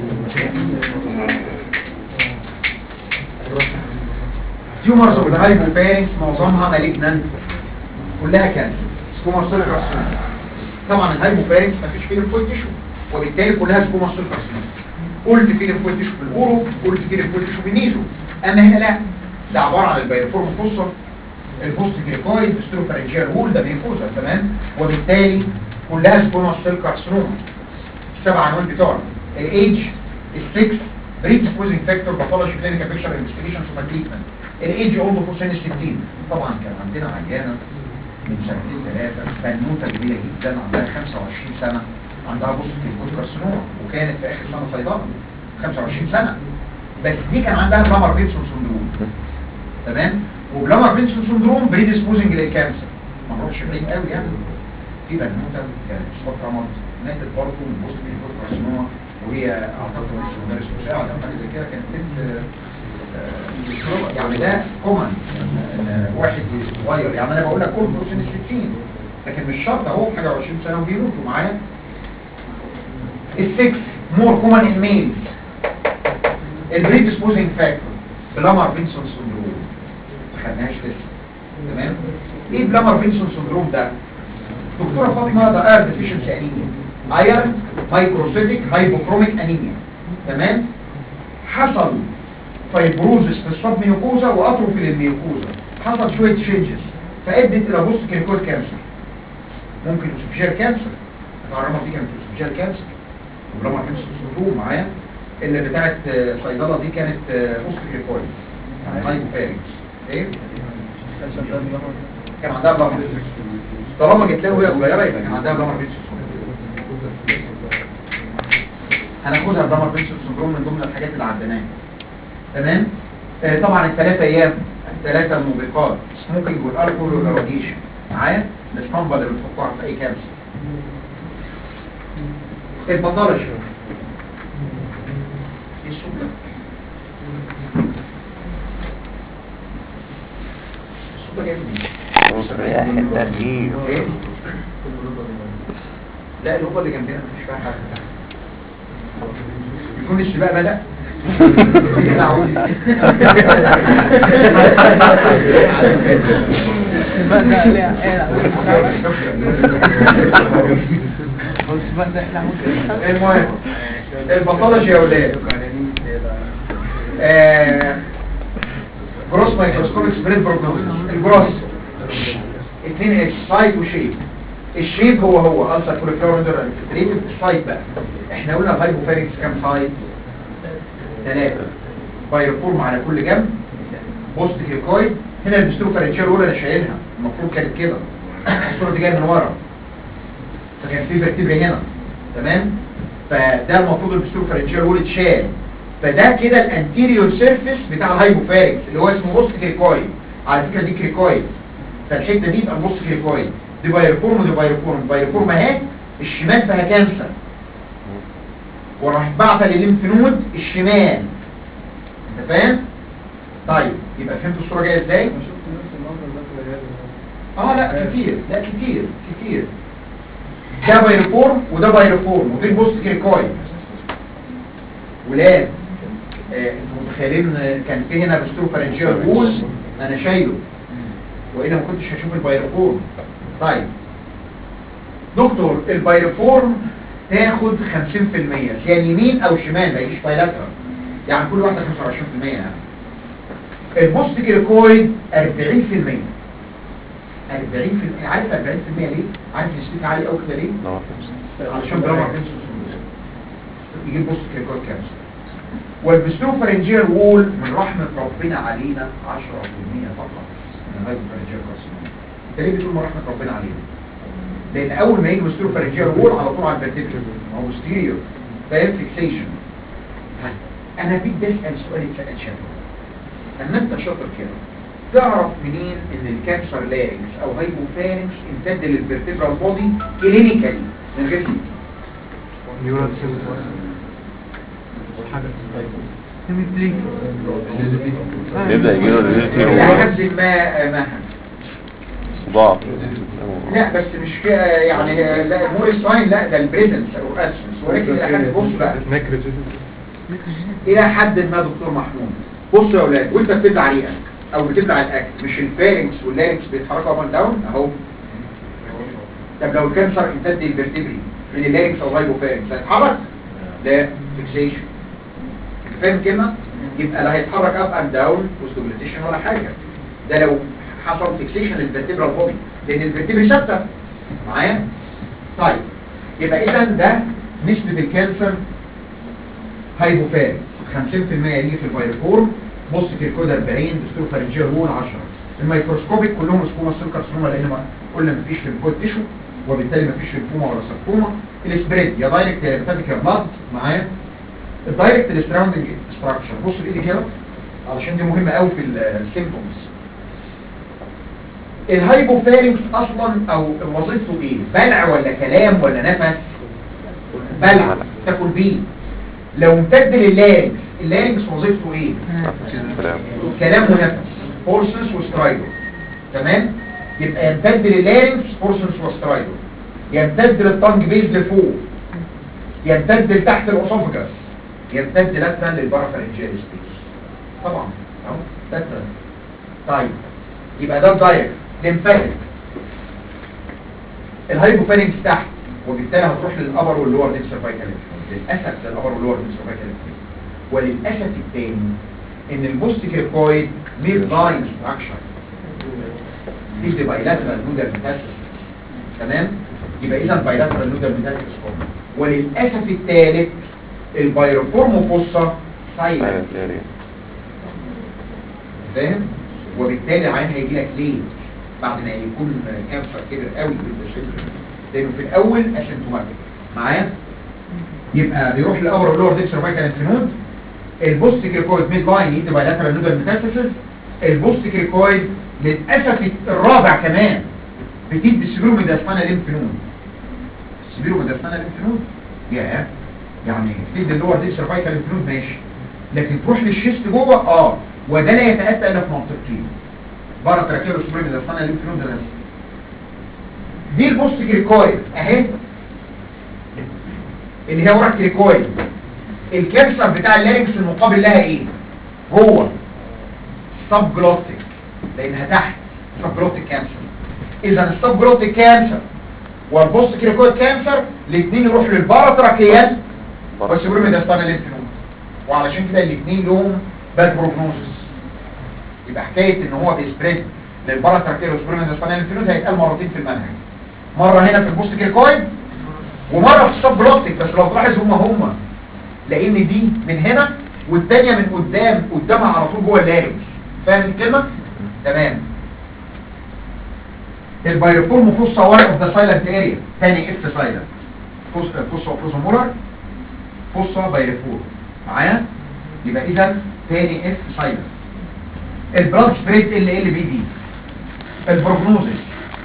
تيومرز اوف ذا هايبوفارينكس معظمها مالجنانت كلها كانسر سكوما سيل كارسينوما طبعا الهايبوفارينكس ما فيش فيه ليمفويد تيشو وبالتالي كلها سكوما سيل كارسينوما قلت فيه ليمفويد تيشو في الاورو قلت فيه ليمفويد تيشو في النيزو اما هنا لا ده عباره عن البايرفورم فوسر البوست جريكويد ستروفارنجيال وول ده بيفوزها تمام وبالتالي كلها سكوما سيل كارسينوما السبع عنوان بتوعنا الايدج السكس بريدسبوزنج فاكتور باثولوجي كلينيكال بيكتشر انفستيجيشن ثم تريتمنت الايدج اولد فوق سن ال 60 طبعا كان عندنا عيانه من سنتين ثلاثه بنوته كبيره جدا عندها 25 سنه عندها بوست جريكويد كارسينوما وكانت في اخر سنه صيدله 25 سنه بس دي كان عندها بلامر فينسون سندروم تمام وبلامر فينسون سندروم بريدسبوزنج للكانسر ما نروحش بعيد قوي يعني في بنوته كانت اصابه رمض ماتت برضه من بوست جريكويد كارسينوما وهي اعتقد لسه مدرس مساعد او حاجه زي كده كانت بنت آه، آه، يعني ده كومن واحد صغير يعني انا بقول لك كل فوق سن ال 60 لكن مش شرط اهو حاجه 20 سنه وبيموتوا معايا السكس مور كومن ان ميلز البريدسبوزنج فاكتور بلامر فينسون سندروم ما خدناهاش لسه تمام ايه بلامر فينسون سندروم ده دكتوره فاطمه ده اير ديفيشنسي انيميا ايرن مايكروسيتيك هايبوكروميك انيميا تمام حصل فايبروزس في الصب ميوكوزا واتروفي للميوكوزا حصل شويه تشينجز فادت الى بوست كلينيكال كانسر ممكن اسوفيجيال كانسر الرمى دي كانت اسوفيجيال كانسر وبلامر فينسون سندروم معايا اللي بتاعت آه، صيدله دي كانت بوست كلينيكال يعني هايبوفارينكس ايه كان عندها بلامر طالما جت لها وهي صغيره يبقى كان عندها بلامر فينسون هناخدها بلامر فينسون سندروم من ضمن الحاجات اللي عديناها تمام آه طبعا الثلاث ايام ثلاثة الموبقات سموكينج والالكول والراديشن معايا الاسطمبة اللي بتحطها في اي كانسر الباثولوجي ايه الصوت ده؟ الصوت ده جاي منين؟ رياح التغيير ايه؟ لا الهوبة اللي جنبنا مفيش فيها حاجة يكون السباق بدأ السباق ده ليه هو السباق ده احنا عمود المهم الباثولوجي يا اولاد آه، جروس مايكروسكوبيك سبريد بروجنوزس الجروس اثنين اس سايت وشيب الشيب هو هو السر كوليفلورندر انفلتريتد السايت بقى احنا قلنا الهايبوفارينكس كام سايت ثلاثة بايرفورم على كل جنب بوست كيركويد هنا البستروفارنجيال الاولى انا شايلها المفروض كانت كده الصوره دي جايه من ورا فكان في فيرتبري هنا تمام فده المفروض البستروفارنجيال وول اتشال فده كده الانتيريور سيرفيس بتاع الهايبوفارينكس اللي هو اسمه بوست كريكويد على فكره دي كريكويد فالحته دي تبقى بوست كريكويد دي بايرفورم ودي بايرفورم بايرفورم اهي الشمال فيها كانسر وراح بعت للليمف نود الشمال انت فاهم طيب يبقى فهمتوا الصوره جايه ازاي انا شفت نفس المنظر ده في العياده اه لا كتير لا كتير كتير ده بايرفورم وده بايرفورم ودي البوست كريكويد ولاد آه انتوا متخيلين إن كان في هنا بستروفارنجيال وول انا شايله والا ما كنتش هشوف البايرفورم طيب دكتور البايرفورم تاخد 50% يا يمين او شمال ما يجيش بايلاترال يعني كل واحده 25% يعني البوست كريكويد 40% 40% عارف 40% ليه؟ عارف نسبتها عالية قوي كده ليه؟ علشان بلغة يجيب بوست كريكويد كانسر والبستروفارنجيال وول من رحمة ربنا علينا 10% فقط من الهايبوفارنجيال كارسينوما انت ليه بتقول من رحمة ربنا علينا؟ لان اول ما يجي بستروفارنجيال وول على طول على الفيرتيبرال او بوستيريور فاهم فيكسيشن انا بدي اسال سؤال اتسال شكله اما انت شاطر كده تعرف منين ان الكانسر لارنكس او هايبوفارنكس امتد للفيرتيبرال بودي كلينيكالي من غير سيتي نيورال سيلز يبدأ يجيله ريزيرتي الى حد ما ما صداع لا بس مش كده يعني لا مور ساين لا ده البريزنس او ابسنس ولكن الى حد بص بقى الى حد ما دكتور محمود بصوا يا اولاد وانت بتبلع ريقك او بتبلع الاكل مش الفارنكس واللارنكس بيتحركوا اب اند داون اهو طب لو الكانسر امتد الفرتبري من اللارنكس او الهايبوفارنكس هيتحرك لا فيكسيشن انت فاهم الكلمه يبقى لا هيتحرك اب اند داون وستابيليزيشن ولا حاجه ده لو حصل فيكسيشن للفرتبرال بودي لان الفرتبري ثابته معايا طيب يبقى اذا ده نسبه الكانسر هايبوفارنكس 50% يجي في الفايروفورم بص كيركود 40 دستور فارنجيال وول 10 الميكروسكوبيك كلهم سكوما سيل كارسينوما لان ما قلنا مفيش ليمفويد تيشو وبالتالي مفيش ليمفوما ولا ساركوما السبريد يا دايركت يا ليمفاتيك يا بلاد معايا الدايركت الستراوندنج ستراكشر بص بايدي كده علشان دي مهمه قوي في السيمبتومز الهايبوفارنكس اصلا او وظيفته ايه بلع ولا كلام ولا نفس بلع تاكل بيه لو امتد لللارنكس اللارنكس وظيفته ايه كلام ونفس فورسنس وسترايدر تمام يبقى يمتد لللارنكس فورسنس وسترايدر يمتد للطنج بيز لفوق يمتد لتحت الاسوفجس يمتد لاترال للبارافرنجيال سبيس طبعا اهو لاترال طيب يبقى ده الدايركت ليمفاتيك الهايبوفارنكس تحت وبالتالي هتروح للابر واللور ديب سيرفايكال للاسف للابر واللور ديب سيرفايكال وللاسف الثاني ان البوست كيركويد ميد لاين ستراكشر دي بايلاترال نودال ميتاسيس تمام يبقى اذا بايلاترال نودال ميتاسيس وللاسف الثالث البايروفورم فوسا سايلنت فاهم وبالتالي العين هيجي لك ليه بعد ما يكون كانسر كبر قوي بالسيلفر لانه في الاول اسيمتوماتيك معايا يبقى بيروح للابر واللور ديب سيرفايكال انفينود البوست كيركويد ميد لاين يدي بايلاترال نودال ميتاسيسز البوست كريكويد للاسف الرابع كمان بتدي السبيرو ميداستانا ليمف نود السبيرو ميداستانا ليمف نود يا يعني تدي اللور دي سيرفايكال ليمف نود ماشي لكن تروح للشيست جوه اه وده لا يتاتى الا في منطقتين بره تراكيب السبيرو ميداستانا ليمف نود بس دي البوست كريكويد اهي اللي هي ورا الكريكويد الكانسر بتاع اللارنكس المقابل لها ايه جوه سب جلوتيك لانها تحت سب جلوتيك كانسر اذا السب جلوتيك كانسر والبوست كريكويد كانسر الاثنين يروحوا للباراتراكيال والسبرم داستانا ليمف نود وعلشان كده الاثنين لهم باد بروجنوزس يبقى حكايه ان هو بيسبريد للباراتراكيال والسبرم داستانا ليمف نود هيتقال مرتين في المنهج مره هنا في البوست كريكويد ومره في السب جلوتيك بس لو تلاحظ هما هما لان دي من هنا والتانية من قدام قدامها على طول جوه اللارنكس فاهم الكلمة؟ تمام البايرفورم فوسا 1 اوف ذا سايلنت اريا تاني اف سايلنت فوسا اوف مولر فوسا بايرفورم معايا؟ يبقى اذا تاني اف سايلنت البلاد سبريد ال ال بي دي البروجنوزس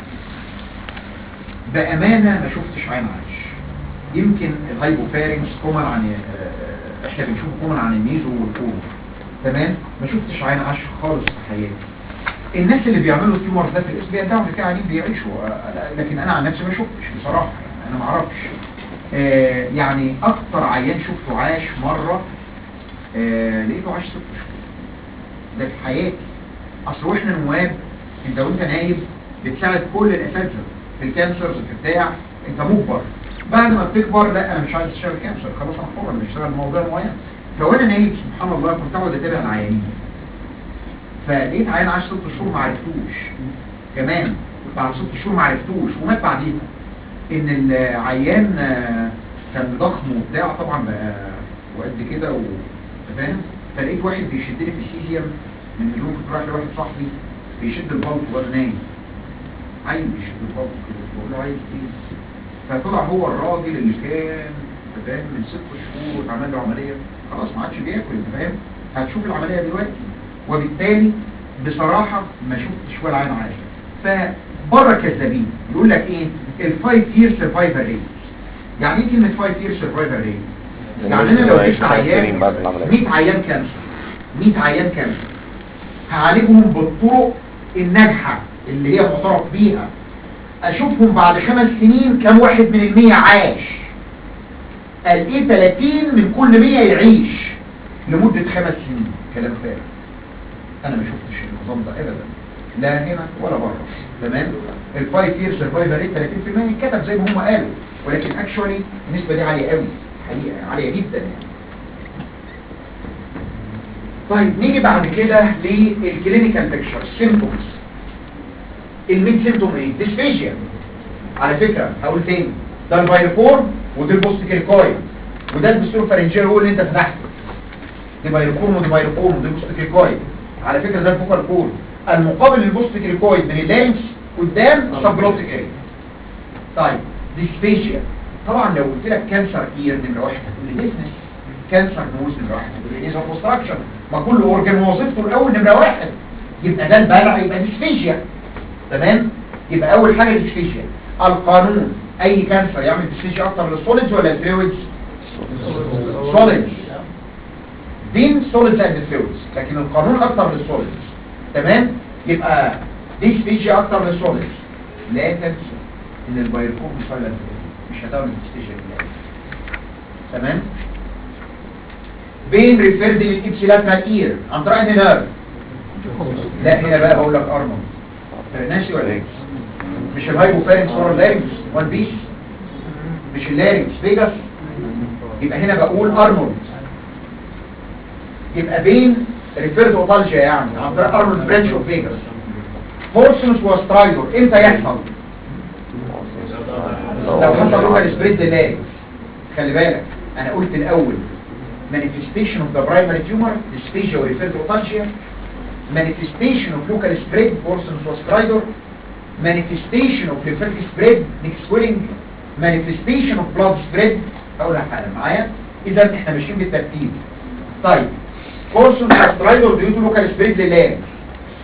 بأمانة ما شفتش عين عايش يمكن الهايبوفارينكس كومن عن آه، احنا بنشوف كومن عن الميزو والكورو تمام ما شفتش عين عاش خالص في حياتي الناس اللي بيعملوا التيومر ده في الاس بيرجعوا اللي فيه عيانين بيعيشوا آه، لكن انا عن نفسي ما شفتش بصراحه يعني انا ما اعرفش آه، يعني اكتر عيان شفته عاش مره آه، لقيته عاش ست شهور ده في حياتي اصل واحنا نواب انت وانت نايب بتساعد كل الاساتذه في الكانسرز في بتاع انت مجبر بعد ما بتكبر لا انا مش عايز اشتغل كانسر خلاص انا حر انا بشتغل موضوع معين فوانا نايب سبحان الله كنت اقعد اتابع العيانين فلقيت عيان عاش ست شهور ما عرفتوش كمان بعد ست شهور ما عرفتوش ومات بعديها ان العيان آه، كان ضخم وبتاع طبعا بقى وقد كده و أنت فاهم فلقيت واحد بيشدني في السيزيوم من اليوم كنت رايح لواحد صاحبي بيشد البلط وانا نايم عيل بيشد البلط كده بقول له عايز ايه فطلع هو الراجل اللي كان أنت فاهم من ست شهور اتعمل له عمليه خلاص ما عادش بياكل انت فاهم هتشوف العمليه دلوقتي وبالتالي بصراحه ما شفتش ولا عين عايش فبره كذابين يقول لك ايه الفايف يير سرفايفر ريت يعني ايه كلمه فايف يير سرفايفر ريت يعني انا لو جبت عيان 100 عيان كانسر 100 عيان كانسر هعالجهم بالطرق الناجحه اللي هي معترف بيها اشوفهم بعد خمس سنين كم واحد من المية عاش قال ايه 30 من كل 100 يعيش لمدة خمس سنين كلام فارغ انا ما شفتش النظام ده ابدا لا هنا ولا بره تمام الفايف يير سرفايفر ريت 30% يتكتب زي ما هم قالوا ولكن اكشولي النسبة دي عالية قوي حقيقة عالية جدا يعني طيب نيجي بعد كده للكلينيكال بيكتشر السيمبتومز المين سيمتوم ايه ديسفيجيا على فكرة هقول تاني ده البايرفورم وده البوست كريكويد وده البستروفارنجير هو اللي انت فتحته دي بايرفورم ودي بايرفورم ودي بوست كريكويد على فكرة ده الفوكال كورد المقابل للبوست كريكويد من اللانكس قدام سبجلوتيك اريا طيب ديسفيجيا طبعا لو قلت لك كانسر اير نمره واحد هتقول لي ديفنس كانسر نوز نمره واحد هتقول لي نيزل كونستراكشن ما كل اورجن وظيفته الاول نمره واحد يبقى ده البلع يبقى ديسفيجيا تمام يبقى اول حاجه ديسفيجيا القانون اي كانسر يعمل ديسفيجيا اكتر للسوليدز ولا الفلويدز سوليدز بين سوليدز اند فلويدز لكن القانون اكتر للسوليدز تمام يبقى ديسفيجيا اكتر للسوليدز لا تنسى ان البايرفورم سايلنت مش هتعمل ديسفيجيا بالله تمام بين ريفيرد للابسيلاتنال اير عن طريق النيرف لا هنا بقى بقول لك ارمون ناسي ولا ايه مش الهايبوفارنكس ورا اللارنكس وان بيس مش اللارنكس فيجاس يبقى هنا بقول ارنولد يبقى بين ريفيرد اوتالجيا يعني عن طريق ارنولد برانش اوف فيجاس فورسنس وسترايدور امتى يحصل لو حصل لوكال سبريد للارنكس خلي بالك انا قلت الاول manifestation of the primary tumor dysphagia or referred otalgia manifestation of local spread Borson's was stridor manifestation of lymphatic spread neck swelling manifestation of blood spread اقولها حالا معايا اذا احنا ماشيين بالترتيب طيب Borson's was stridor due to local spread للارنكس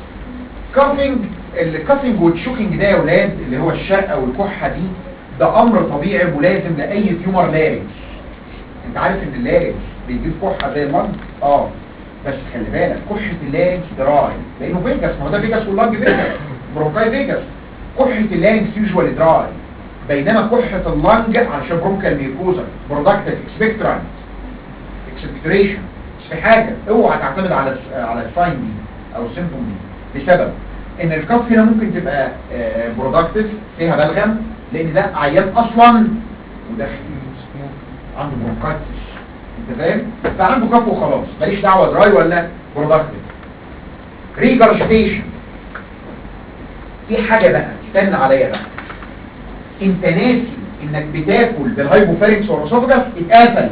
كافينج الكافينج والشوكينج ده يا ولاد اللي هو الشرقه والكحه دي ده امر طبيعي ملازم لاي تيومر لارنكس انت عارف ان اللارنكس بيجيب كحه زي اللنج اه بس خلي بالك كحه اللارنكس دراي لانه فيجاس ما هو ده فيجاس واللنج فيجاس برونكاي فيجاس كحه اللارنكس يوجوالي دراي بينما كحه اللنج علشان برونكال ميوكوزا برودكتيف اكسبكترانت اكسبكتوريشن بس في حاجه اوعى تعتمد على الس- على الساين دي او السيمبتوم دي لسبب ان الكف هنا ممكن تبقى برودكتيف فيها بلغم لان ده عيان اصلا وداخل عنده برونكايتس انت فاهم فعنده كف وخلاص ماليش دعوه دراي ولا برودكتيف ريجرجيتيشن في حاجه بقى استنى عليا بقى انت ناسي انك بتاكل بالهايبوفارينكس والاسوفجاس اتقفل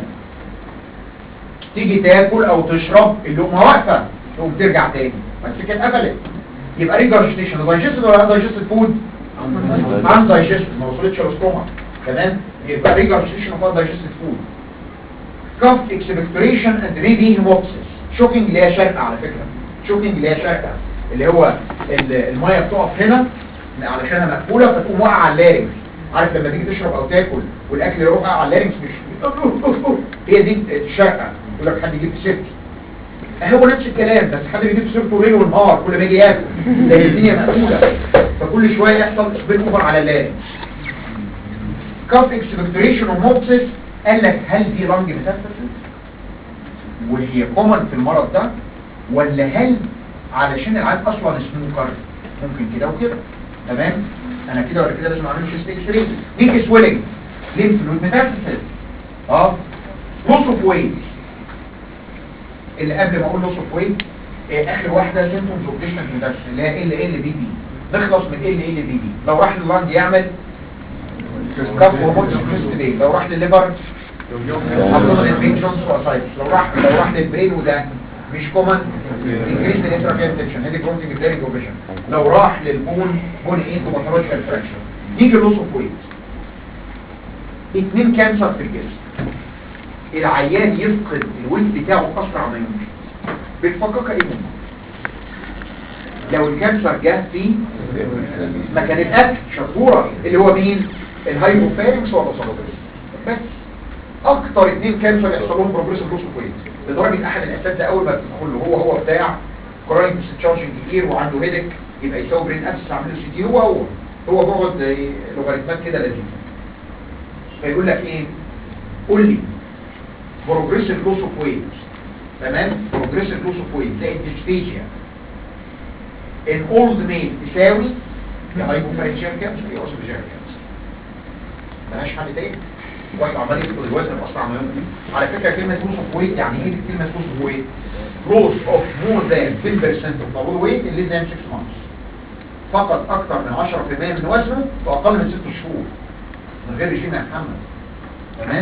تيجي تاكل او تشرب اللقمه واقفه تقوم ترجع تاني بس كانت قفلت يبقى ريجرجيتيشن دايجستد ولا دايجستد فود عن دايجستد ما وصلتش للستومك تمام يبقى ريجرجيتيشن اوف دايجستد فود كاف اكسبكتوريشن اند ميبي هيموبسيس شوكينج اللي هي شرقه على فكره شوكينج اللي هي شرقه اللي هو ال- الميه بتقف هنا علشانها مقفوله فتقوم واقعه على اللارنكس عارف لما تيجي تشرب او تاكل والاكل يروح على اللارنكس مش هي دي الشرقه يقول لك حد يجيب سيرتي هو نفس الكلام بس حد بيجيب سيرته ليل ونهار كل ما يجي ياكل لان الدنيا مقفوله فكل شويه يحصل سبيل اوفر على اللارنكس كاف اكسبكتوريشن وموبسيس قال لك هل دي لانج ميتاستاسيس وهي كومن في المرض ده ولا هل علشان العيان اصلا سموكر ممكن كده وكده تمام انا كده ولا كده لازم اعمل شيست اكس راي ديك سويلنج ليمف نود ميتاستاسيس اه لوس اوف ويت اللي قبل ما اقول لوس اوف ويت اخر واحده سيمبتومز اوف ديستنت ميتاستاسيس اللي هي ال ال بي بي نخلص من ال ال بي بي لو راح لللانج يعمل كاف وموتس كريست بي لو راح للليفر abdominal pain جونز واسايتس لو راح لو راح للبرين وده مش كومن انكريز الانتراكيال تنشن هيدي بروتين بلارينج اوبريشن لو راح للبون بون انتو باثولوجيكال فراكشر نيجي لوس اوف ويت اتنين كانسر في الجسم العيان يفقد الويت بتاعه اسرع ما يمكن بتفكك ايه ممكن لو الكانسر جه في مكان الاكل شطوره اللي هو مين الهايبوفارينكس والاسوفاجس بس اكتر اتنين كانسر يحصل لهم بروجريسيف لوس اوف ويت لدرجه احد الاساتذه اول ما تدخل له هو هو بتاع كرونيك ديسشارجنج اير وعنده هيدك يبقى يساوي برين ابس عامل له سي دي هو هو هو بيقعد زي لوغاريتمات كده لذيذه فيقول لك ايه قول لي بروجريسيف لوس اوف ويت تمام بروجريسيف لوس اوف ويت زائد ديسفيجيا ان اولد ميل تساوي يا هايبوفارينجيال كانسر يا اوسوفيجيال كانسر ملهاش حل تاني واحد عمال يفقد الوزن باسرع ما يمكن على فكره كلمه لوس اوف ويت يعني ايه كلمه لوس اوف ويت لوس اوف مور ذان 10% اوف اور ويت اللي ذان 6 مانثs فقط اكثر من 10% من وزنه في اقل من 6 شهور من غير رجيم يا محمد تمام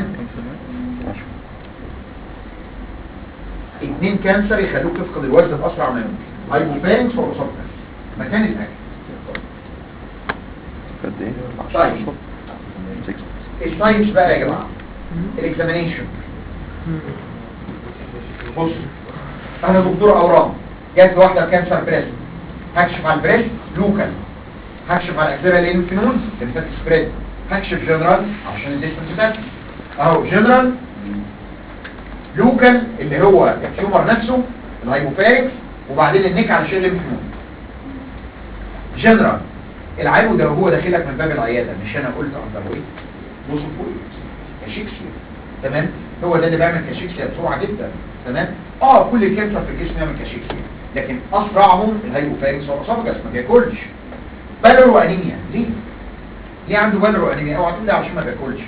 اتنين كانسر يخلوك تفقد الوزن باسرع ما يمكن هايبوفارينكس والاوسوفاجس مكان الاكل قد ايه؟ طيب 6 الساينس بقى يا جماعه الاكزامينيشن بص انا دكتور اورام جات لي واحده كانسر بريست هكشف على البريست لوكال هكشف على الاكزيلا لينف نود لمسات سبريد هكشف جنرال عشان الديستنس بتاعتي اهو جنرال لوكال اللي هو التيومر نفسه الهايبوفارينكس وبعدين النيك علشان الليمف نود جنرال العيان ده هو داخلك من باب العياده مش انا قلت اندر ويت نص فوق كاشيكسيا تمام هو ده اللي بيعمل كاشيكسيا بسرعه جدا تمام اه كل الكانسر في الجسم يعمل كاشيكسيا لكن اسرعهم الهايبوفارينكس والاسوفاجس ما بياكلش بالر وانيميا ليه ليه عنده بالر وانيميا اوعى تقول لي عشان ما بياكلش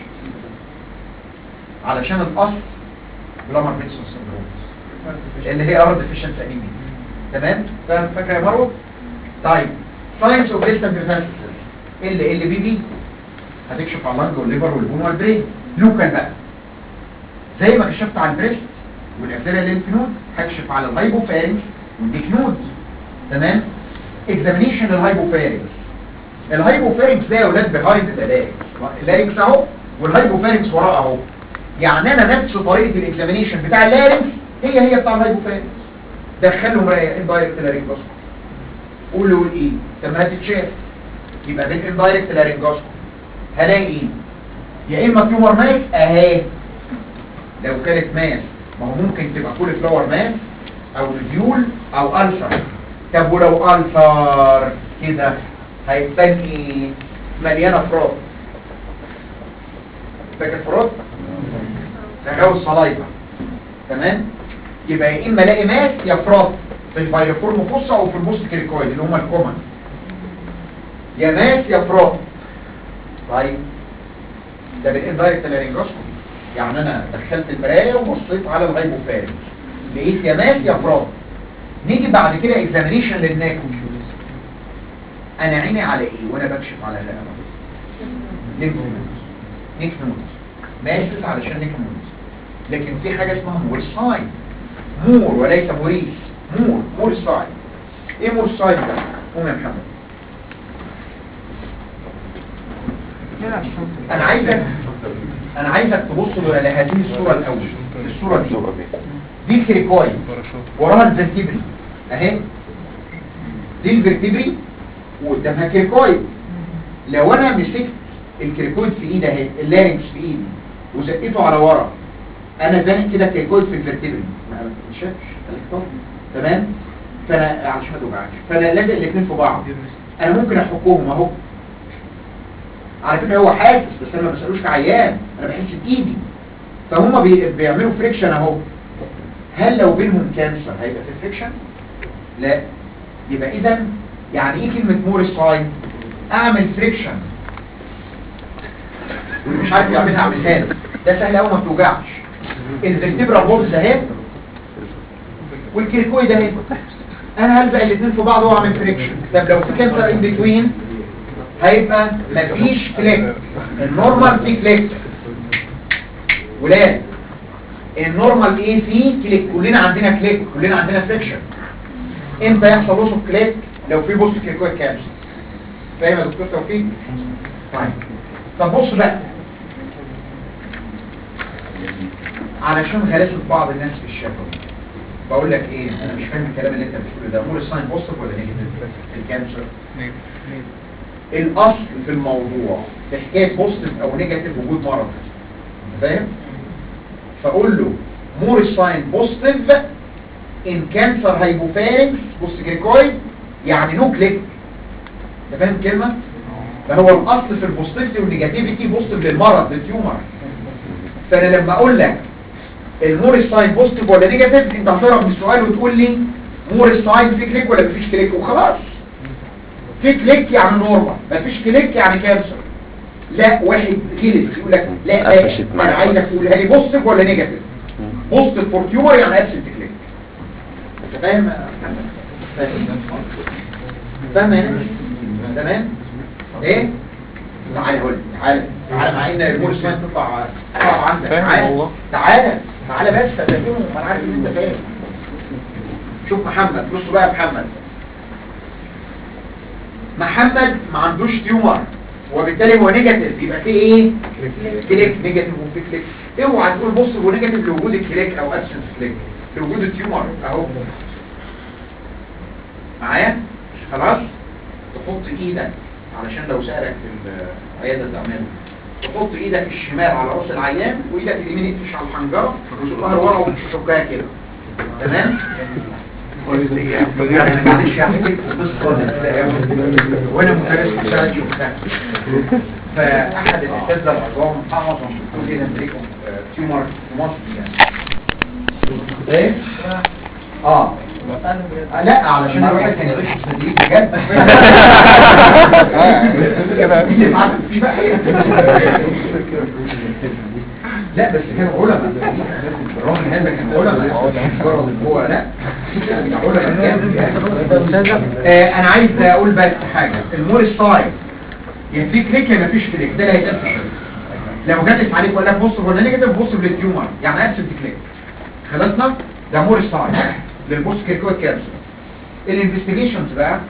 علشان الاصل بلامر بيتسون سندروم اللي هي ارض ديفيشنس انيميا تمام فاهم فاكره يا مروه طيب ساينس اوف ديستنت ميتاستاسيس ال ال بي بي هتكشف على اللنج والليفر والبون والبرين لوكال بقى زي ما كشفت على البريست والاكزيلا لينف نود هكشف على الهايبوفارينكس والديك نود تمام اكزامينيشن الهايبوفارينكس الهايبوفارينكس ده يا اولاد بيهايند ذا لارينكس اللارينكس اهو والهايبوفارينكس وراه اهو يعني انا نفس طريقه الاكزامينيشن بتاع اللارينكس هي هي بتاع الهايبوفارينكس دخلهم اندايركت لارينكس قول له ايه طب ما هتتشاف يبقى بالاندايركت لارنجوسكوبي هلاقي ايه يا اما تيومر ماس اهي لو كانت ماس ما هو ممكن تبقى كل فلاور ماس او ريديول او ألسر طب ولو ألسر كده هيبان ايه مليانه فروت فاكر فروت تغاوي الصلايبه تمام يبقى يا اما الاقي ماس يا فروت في البايليفورم فوسا او في البوست كريكويد اللي هما الكومن يا ماس يا فروت طيب ده بالاندايركت لارنجوسكوبي يعني انا دخلت المرايه وبصيت على الهايبوفارنج لقيت يا ماس يا فروت نيجي بعد كده اكزامينيشن للناك انا عيني على ايه وانا بكشف على الرقبه ليمف نودز نيك نودز ماسس علشان نيك نودز لكن في حاجه اسمها مور ساين مور وليس موريس مور مور ساين ايه مور ساين ده قوم يا محمد انا عايزك انا عايزك تبص لهذه الصوره الاول الصوره دي الصورة دي دي الكريكويد وراها الفرتبري اهي دي الفرتبري وقدامها كريكويد لو انا مسكت الكريكويد في ايدي اهي اللارنكس في ايدي وزقيته على ورا انا زانق كده كريكويد في الفرتبري ما شافش تمام فانا علشان ما توجعش فانا لازق الاثنين في بعض انا ممكن احكهم اهو على فكره هو حاسس بس انا ما بسالوش كعيان انا بحس بايدي فهم بي... بيعملوا فريكشن اهو هل لو بينهم كانسر هيبقى في فريكشن لا يبقى اذا يعني ايه كلمه مور ساين اعمل فريكشن واللي مش عارف يعملها اعملها له ده سهل قوي ما بتوجعش الفرتبرا بولز اهي والكيركويد اهي انا هلزق الاثنين في بعض واعمل فريكشن طب لو في كانسر ان بتوين هيبقى مفيش كليك النورمال فيه كليك ولاد النورمال ايه فيه كليك كلنا عندنا كليك كلنا عندنا فريكشن امتى يحصل لوس اوف كليك لو في بوست كليكويد كانسر فاهم يا دكتور توفيق طيب طب بص بقى علشان غلاسه بعض الناس في الشفوي بقول لك ايه انا مش فاهم الكلام اللي انت بتقوله ده مور الساين بوستيف ولا نيجاتيف في الكانسر الاصل في الموضوع في حكايه بوستيف او نيجاتيف وجود مرض فاهم فاقول له مور الساين بوستيف ان كانسر هايبوفارنكس بوست جريكويد يعني نو كليك انت فاهم الكلمه فهو الاصل في البوستيفيتي والنيجاتيفيتي بوستيف للمرض للتيومر فانا لما اقول لك المور ساين بوزيتيف ولا نيجاتيف انت هتهرب من السؤال وتقول لي مور ساين في كليك ولا مفيش كليك وخلاص في كليك يعني نورمال مفيش كليك يعني كانسر لا واحد غلس يقول لك لا لا قفشت انا معايا. عايزك تقولها لي بوزيتيف ولا نيجاتيف بوزيتيف فور تيومر يعني ابسنت كليك انت فاهم يا محمد؟ فاهم فاهم يا ناس تمام ايه تعالى قول تعالى تعالى مع ان المور ساين تطلع تطلع عندك فاهم تعالى والله. تعالى تعالى بس افهمه انا عارف ان انت فاهم شوف محمد بصوا بقى يا محمد محمد ما عندوش تيومر وبالتالي هو نيجاتيف يبقى في ايه كليك نيجاتيف وفي كليك اوعى تقول بص هو نيجاتيف لوجود الكليك او ابسنس كليك لوجود التيومر اهو معايا خلاص تحط ايدك علشان لو سألك في العيادة تعمله تحط ايدك الشمال على راس العيان وايدك اليمين تفش على الحنجرة وتقطها لورا وتشكها كده تمام يعني معلش يا حبيبي قصة وانا مدرس مساعد شفتها فاحد الاساتذه العظام اعظم دكتور هنا امريكا تيومر في مصر يعني ايه؟ اه آه، لا علشان الواحد كان يغش في التدريب بجد مين اللي معاك فيه بقى ايه؟ لا بس كانوا علماء بالرغم من هذا كانوا علماء مش مجرد ان هو لا علماء جامد يعني. آه، انا عايز اقول بس حاجه المور ستايل يا في كليك يا مفيش كليك ده اللي هيتقاس لو جاتس عليك ولا بص ولا نيجاتيف بص للتيومر يعني ابسنت كليك خلصنا ده مور ستايل للبوست كيركوت كانسر الانفستيجيشنز بقى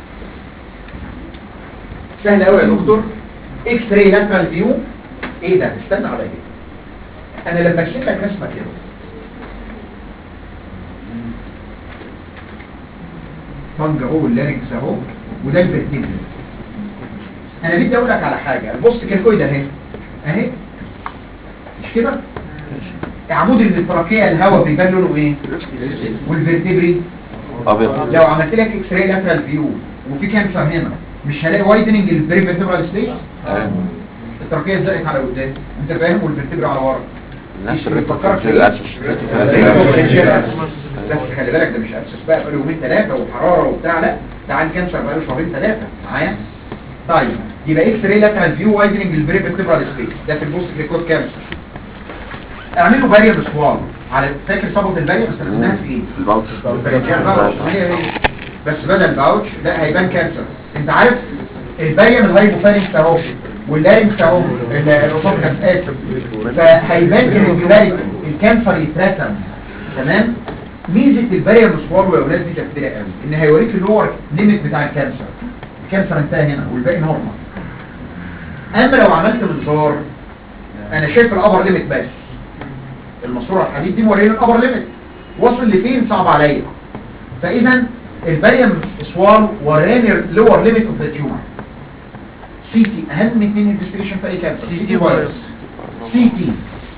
سهل قوي يا دكتور اكس راي لاترال فيو ايه ده استنى عليا انا لما ارسم لك رسمه كده طنج اهو واللارنكس اهو وده الفرتيبري انا بدي اقول لك على حاجه البوست كالكويد اهي اهي مش كده عمود التراكيه الهواء بيبان لونه ايه والفرتبري ابيض لو عملت لك اكس راي لاترال فيو وفي كانسر هنا مش هلاقي وايدنج البريفيرتبرال ستيج أيوة. التراكيه زقت على قدام انت فاهم والفرتبري على ورا نفس اللي بيفكرك في الريتروفيرجن إيه؟ الاسس بس خلي بالك ده مش ابسس بقى بقاله يومين ثلاثه وحراره وبتاع لا ده عندي كانسر بقاله شهرين ثلاثه معايا طيب يبقى اكس راي لاترال فيو وايدنج البريفيرتبرال ستيج ده في البوست كليكوت كانسر اعملوا بارير سوال على فاكر صبغه البارير استخدمناها في ايه؟ الباوتش البريتشال باوتش هي هي. بس بدل باوتش لا هيبان كانسر انت عارف الباريم الهايبوفارينكس اهو واللارنكس اهو الاسوفجس اسف فهيبان الريجولاريتي الكانسر يترسم تمام ميزه الباريم سوار يا اولاد دي كبيره قوي ان هيوريك اللور ليميت بتاع الكانسر الكانسر انتهى هنا والباقي نورمال اما لو عملت منظار انا شايف الابر ليميت بس الماسوره الحديد دي موريني الابر ليميت وصل لفين صعب عليا فاذا الباريم سوال وراني اللور ليميت اوف ذا تيومر سي تي اهم اثنين انفستيجيشن في اي كانسر سي تي فيروس سي تي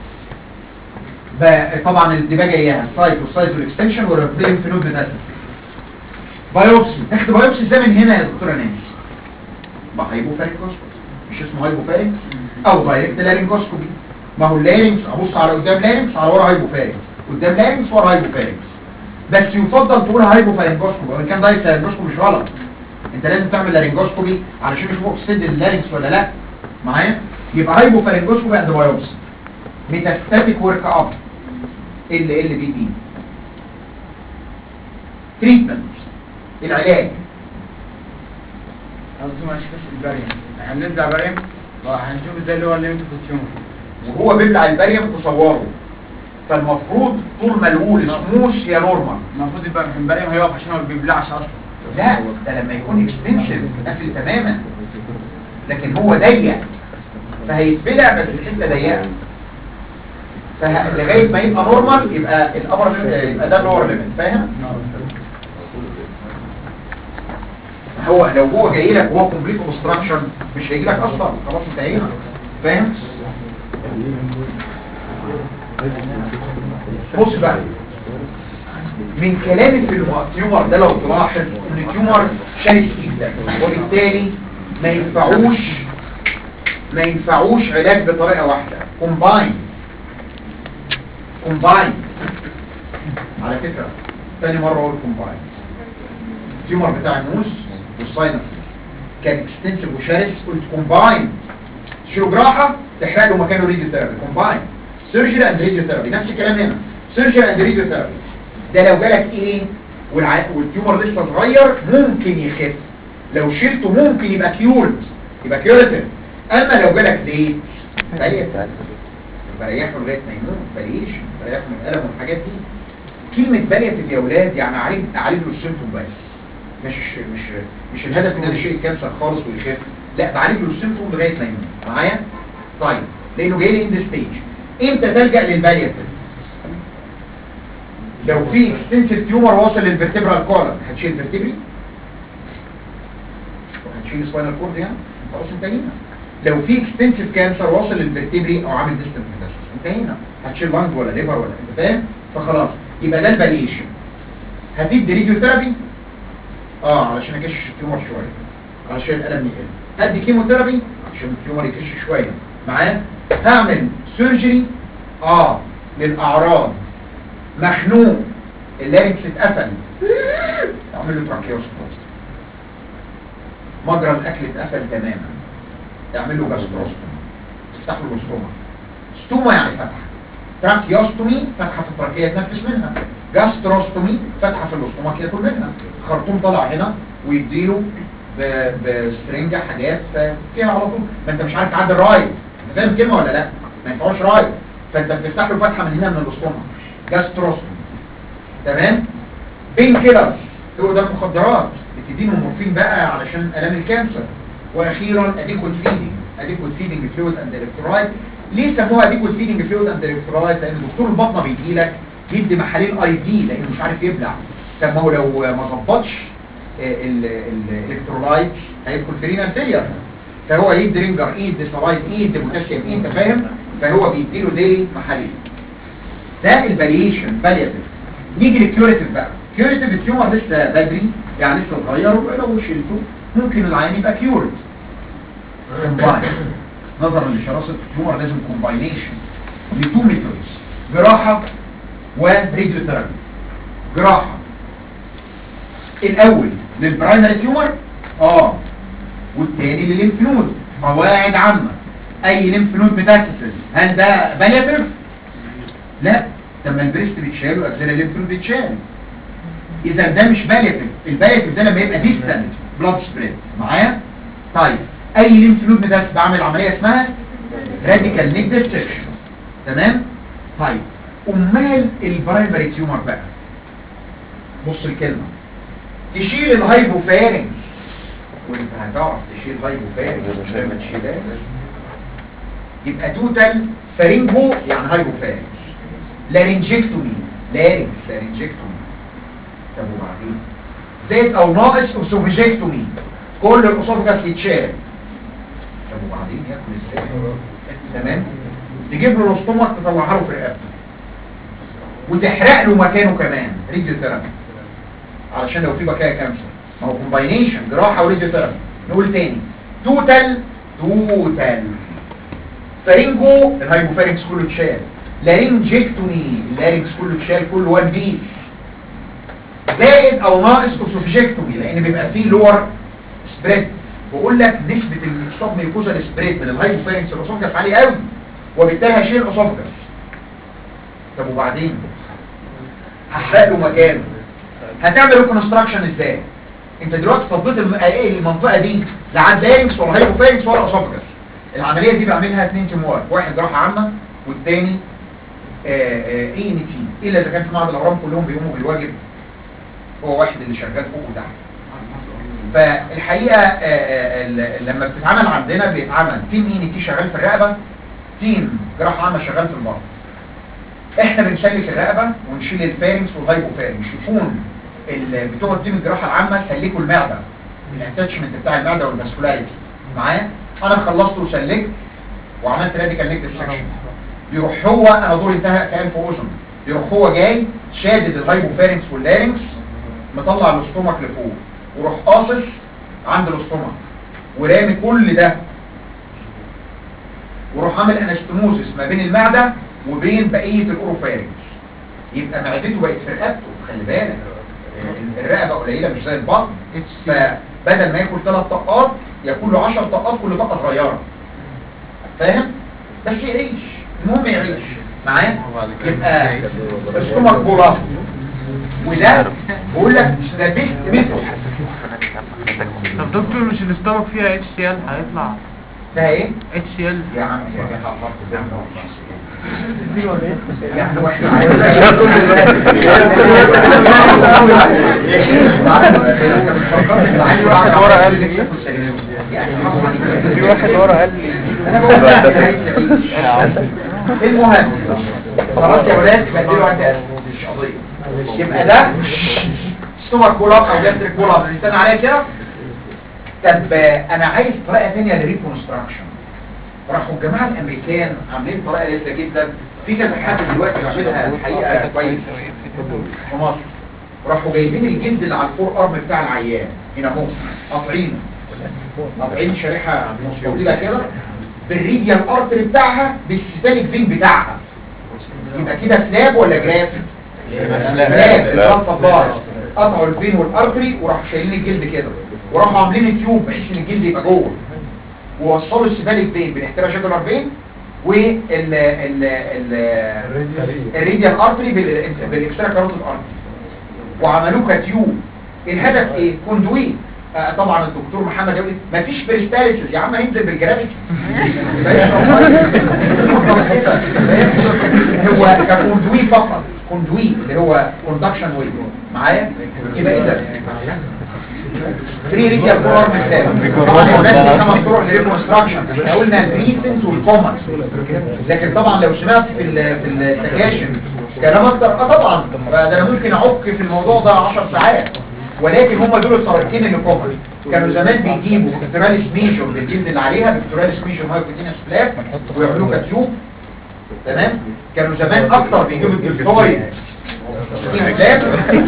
طبعا الدباجه اياها السايت والسايز والاكستنشن والبريم فينود ميتاسيس بايوبسي تاخد بايوبسي ازاي من هنا يا دكتوره نانسي بهايبوفارينكوسكوبي مش اسمه هايبوفارينكس او دايركت لارينكوسكوبي ما هو اللارينكس ابص على قدام لارينكس على ورا هايبوفارينكس قدام لارينكس ورا هايبوفارينكس بس يفضل تقول هايبوفارينكوسكوبي وان كان دايركت لارينكوسكوبي مش غلط انت لازم تعمل لارينجوسكوبي علشان يشوفوا اكسيد اللارينكس ولا لا معايا يبقى هايبوفارينجوسكوبي اند بايوبسي ميتاستاتيك ورك اب ال ال بي دي تريتمنت العلاج قصدي ماشي بس البريم احنا بنبدأ بريم وهنشوف ازاي اللي هو الليمت في التيومر وهو بيبلع البريم تصوره فالمفروض طول ما الوول سموث هي نورمال المفروض يبقى في البريم هيقف عشان هو ما بيبلعش اصلا لا ده لما يكون اكستنسيف قافل تماما لكن هو ضيق فهيتبلع بس الحته ضيقه فلغايه ما يبقى نورمال يبقى الابر يبقى ده اللور ليميت فاهم هو لو هو جاي لك وهو كومبليت اوبستراكشن مش هيجي لك اصلا خلاص انتهينا فاهم بص بقى من كلامي في التيومر ده لو تلاحظ ان التيومر شرس جدا وبالتالي ما ينفعوش ما ينفعوش علاج بطريقه واحده كومباين كومباين على فكره تاني مره اقول كومباين التيومر بتاع النوز والساينس كان اكستنسيف وشرس قلت كومباين تشيله جراحه تحرق له مكانه راديو ثيرابي كومباين سيرجري اند راديو ثيرابي نفس الكلام هنا سيرجري اند راديو ثيرابي ده لو جالك ايه والع... والتيومر لسه صغير ممكن يخف لو شلته ممكن يبقى كيورد يبقى كيورتيف اما لو جالك ليه بقيت بريحه لغايه ما يموت بريش بريحه من الالم والحاجات دي كلمه باليتيف يا اولاد يعني اعالج اعالج له السيمتوم بس مش مش مش الهدف ان انا اشيل الكانسر خالص ويخف لا بعالج له السيمتوم لغايه ما يموت معايا طيب لانه جاي لي اند ستيج امتى تلجا للباليتيف لو في اكستنسيف تيومر واصل للفرتبرال كولم هتشيل فيرتبري وهتشيل سباينال كورد يعني خلاص انتهينا لو في اكستنسيف كانسر واصل للفرتبري او عامل ديستنت ميتاسيس انتهينا هتشيل لانج ولا ليفر ولا انت فاهم فخلاص يبقى ده الباليشن هتدي راديو ثيرابي اه علشان اكشش التيومر شويه علشان الالم يقل هدي كيموثيرابي عشان التيومر يكش شويه معايا هعمل سيرجري اه للاعراض مخنوق اللارنكس اتقفل اعمل له تراكيوستومي مجرى الاكل اتقفل تماما اعمل له جاستروستومي تفتح له الاستوما ستوما يعني فتحه تراكيوستومي فتحه في التراكيه يتنفس منها جاستروستومي فتحه في الاستومك ياكل منها خرطوم طالع هنا ويديله ب- بسترنجة حاجات فيها على طول ما انت مش عارف تعدي الرايت انت فاهم الكلمه ولا لا ما ينفعوش رايت فانت بتفتح له فتحه من هنا من الاستومك جاستروستومي تمام بين كيلرز هو ده المخدرات بتدينه مورفين بقى علشان الام الكانسر واخيرا اديكوت فيدنج اديكوت فيدنج فلويد اند الكترولايت ليه سموها اديكوت فيدنج فلويد اند الكترولايت لان دكتور البطنه بيجي لك يدي محاليل اي في لانه مش عارف يبلع طب ما هو لو ما ظبطش الالكترولايتس هيدخل في رينال فيلير فهو يدي رينجر ايد سلايد ايد بوتاسيوم ايد انت فاهم فهو بيديله ديلي محاليل ده الفاريشن بالياتيف نيجي للكيوريتيف بقى كيوريتيف التيومر لسه بدري يعني لسه صغير ولو شلته ممكن العيان يبقى كيورد كومباين نظرا لشراسه التيومر لازم كومباينيشن لتو ميثودز جراحه وراديوثيرابي جراحه الاول للبرايمري تيومر اه والتاني للليمف نود قواعد عامه اي ليمف نود ميتاستاسيس هل ده بالياتيف لا طب ما البريست بيتشال والاكسيلاري ليمف نود بيتشال اذا ده مش بالياتيف البالياتيف ده لما يبقى ديستانت بلاد سبريد معايا طيب اي ليمف نود ميتاستاسيس بعمل عمليه اسمها راديكال نيك ديسكشن تمام طيب امال البرايمري تيومر بقى بص الكلمه تشيل الهايبوفارنكس وانت هتعرف تشيل هايبوفارنكس لما تشيلها يبقى توتال فارينجو يعني هايبوفارنكس لارنجكتومي لارنكس لارنجكتومي طب وبعدين زائد او ناقص اوسوفيجكتومي كل الاسوفجاس يتشال طب وبعدين ياكل ازاي تمام تجيب له الاستومك تطلعها له في رقبته وتحرق له مكانه كمان ريديو ثيرابي علشان لو في بكايا كانسر ما هو كومباينيشن جراحه وريديو ثيرابي نقول تاني توتال توتال فارينجو الهايبوفارينكس كله اتشال لارينجكتومي اللارينكس كله اتشال كله وان بيس زائد او ناقص اوسوفيجكتومي لان بيبقى فيه لور سبريد بقول لك نسبة الاكسوب ميكوزا سبريد من الهايبوفارينكس الاسوفجاس عالي قوي وبالتالي هشيل الاسوفجاس طب وبعدين هحرق له مكانه هتعمل ريكونستراكشن ازاي انت دلوقتي فضيت الم- ايه المنطقه دي لا عاد لارينكس ولا هايبوفارينكس ولا اسوفجاس العمليه دي بعملها اثنين تيم وورك واحد جراحه عامه والتاني اي ان تي الا اذا كان في معهد الاورام كلهم بيقوموا بالواجب هو واحد اللي شغال فوق وتحت فالحقيقه آه، آه، ال- لما بتتعمل عندنا بيتعمل تيم اي ان تي شغال في الرقبه تيم جراحه عامه شغال في البطن احنا بنسلك الرقبه ونشيل الفارنكس والهايبوفارنكس يكون ال- بتوع التيم الجراحه العامه سلكوا المعده الاتاتشمنت بتاع المعده والفاسكولاريتي معايا انا خلصت وسلكت وعملت راديكال نيك ديسكشن يروح هو انا دوري انتهى كانف واذن يروح هو جاي شادد الهايبوفارنكس واللارنكس مطلع الاستومك لفوق وروح قاصص عند الاستومك ورامي كل ده وروح عامل انستموزس ما بين المعده وبين بقيه الاوروفارنكس يبقى معدته بقت في رقبته خلي بالك ال- الرقبه قليله مش زي البطن فبدل ما ياكل ثلاث طقات ياكل له 10 طقات كل طاقه صغيره فاهم بس يعيش المهم يعيش معايا يبقى استومك بولاس وده بقول لك ده بيست ميثود طب دكتور مش الاستومك فيها اتش سي ال هيطلع ده ايه اتش سي ال يا عم يا جماعه يعني هو احنا عايزين في واحد ورا قال لي في واحد ورا قال لي انا بقول لك المهم خلاص يا ولاد بدلوا عندي مش قضيه يبقى ده ستومك كولاب او جاستريك كولاب استنى عليا كده طب آه، انا عايز طريقه ثانيه للريكونستراكشن راحوا الجماعه الامريكان عاملين طريقه لسه جدا في كذا حد دلوقتي بيعملها الحقيقه كويس في مصر راحوا جايبين الجلد اللي على الفور ارم بتاع العيان هنا اهو قاطعينه قاطعين شريحه مستطيله كده بالريديال ارتري بتاعها بالسيستاليك فين بتاعها يبقى كده سلاب ولا جراف سلاب البلاد سبلاي قطعوا الفين والارتري وراحوا شايلين الجلد كده وراحوا عاملين تيوب بحيث ان الجلد يبقى جوه ووصلوا السيستاليك فين بالاحتراق جاكولار فين وال ال ال الريديال ارتري بالاكسترا كاروتيد ارتري وعملوه كتيوب الهدف ايه كوندويت آه طبعا الدكتور محمد يقول لي مفيش بريستاليسيس يا عم هينزل بالجرافيتي هو ككوندوي فقط كوندوي اللي هو كوندكشن ويف معايا يبقى اذا فري ريديال كولار مثال طبعا يا ولاد في خمس طرق للريكونستراكشن احنا قلنا الريسنت والكومن لكن طبعا لو سمعت في ال- في السكاشن كلام اكتر اه طبعا ده انا ممكن اعك في الموضوع ده 10 ساعات ولكن هم دول الطريقتين اللي كومن كانوا زمان بيجيبوا بكتوراليس ميجور بالجلد اللي عليها بكتوراليس ميجور مايكوتينيوس فلاب ويعملوه كتيوب تمام كانوا زمان اكتر بيجيبوا الدلتويد سكين فلاب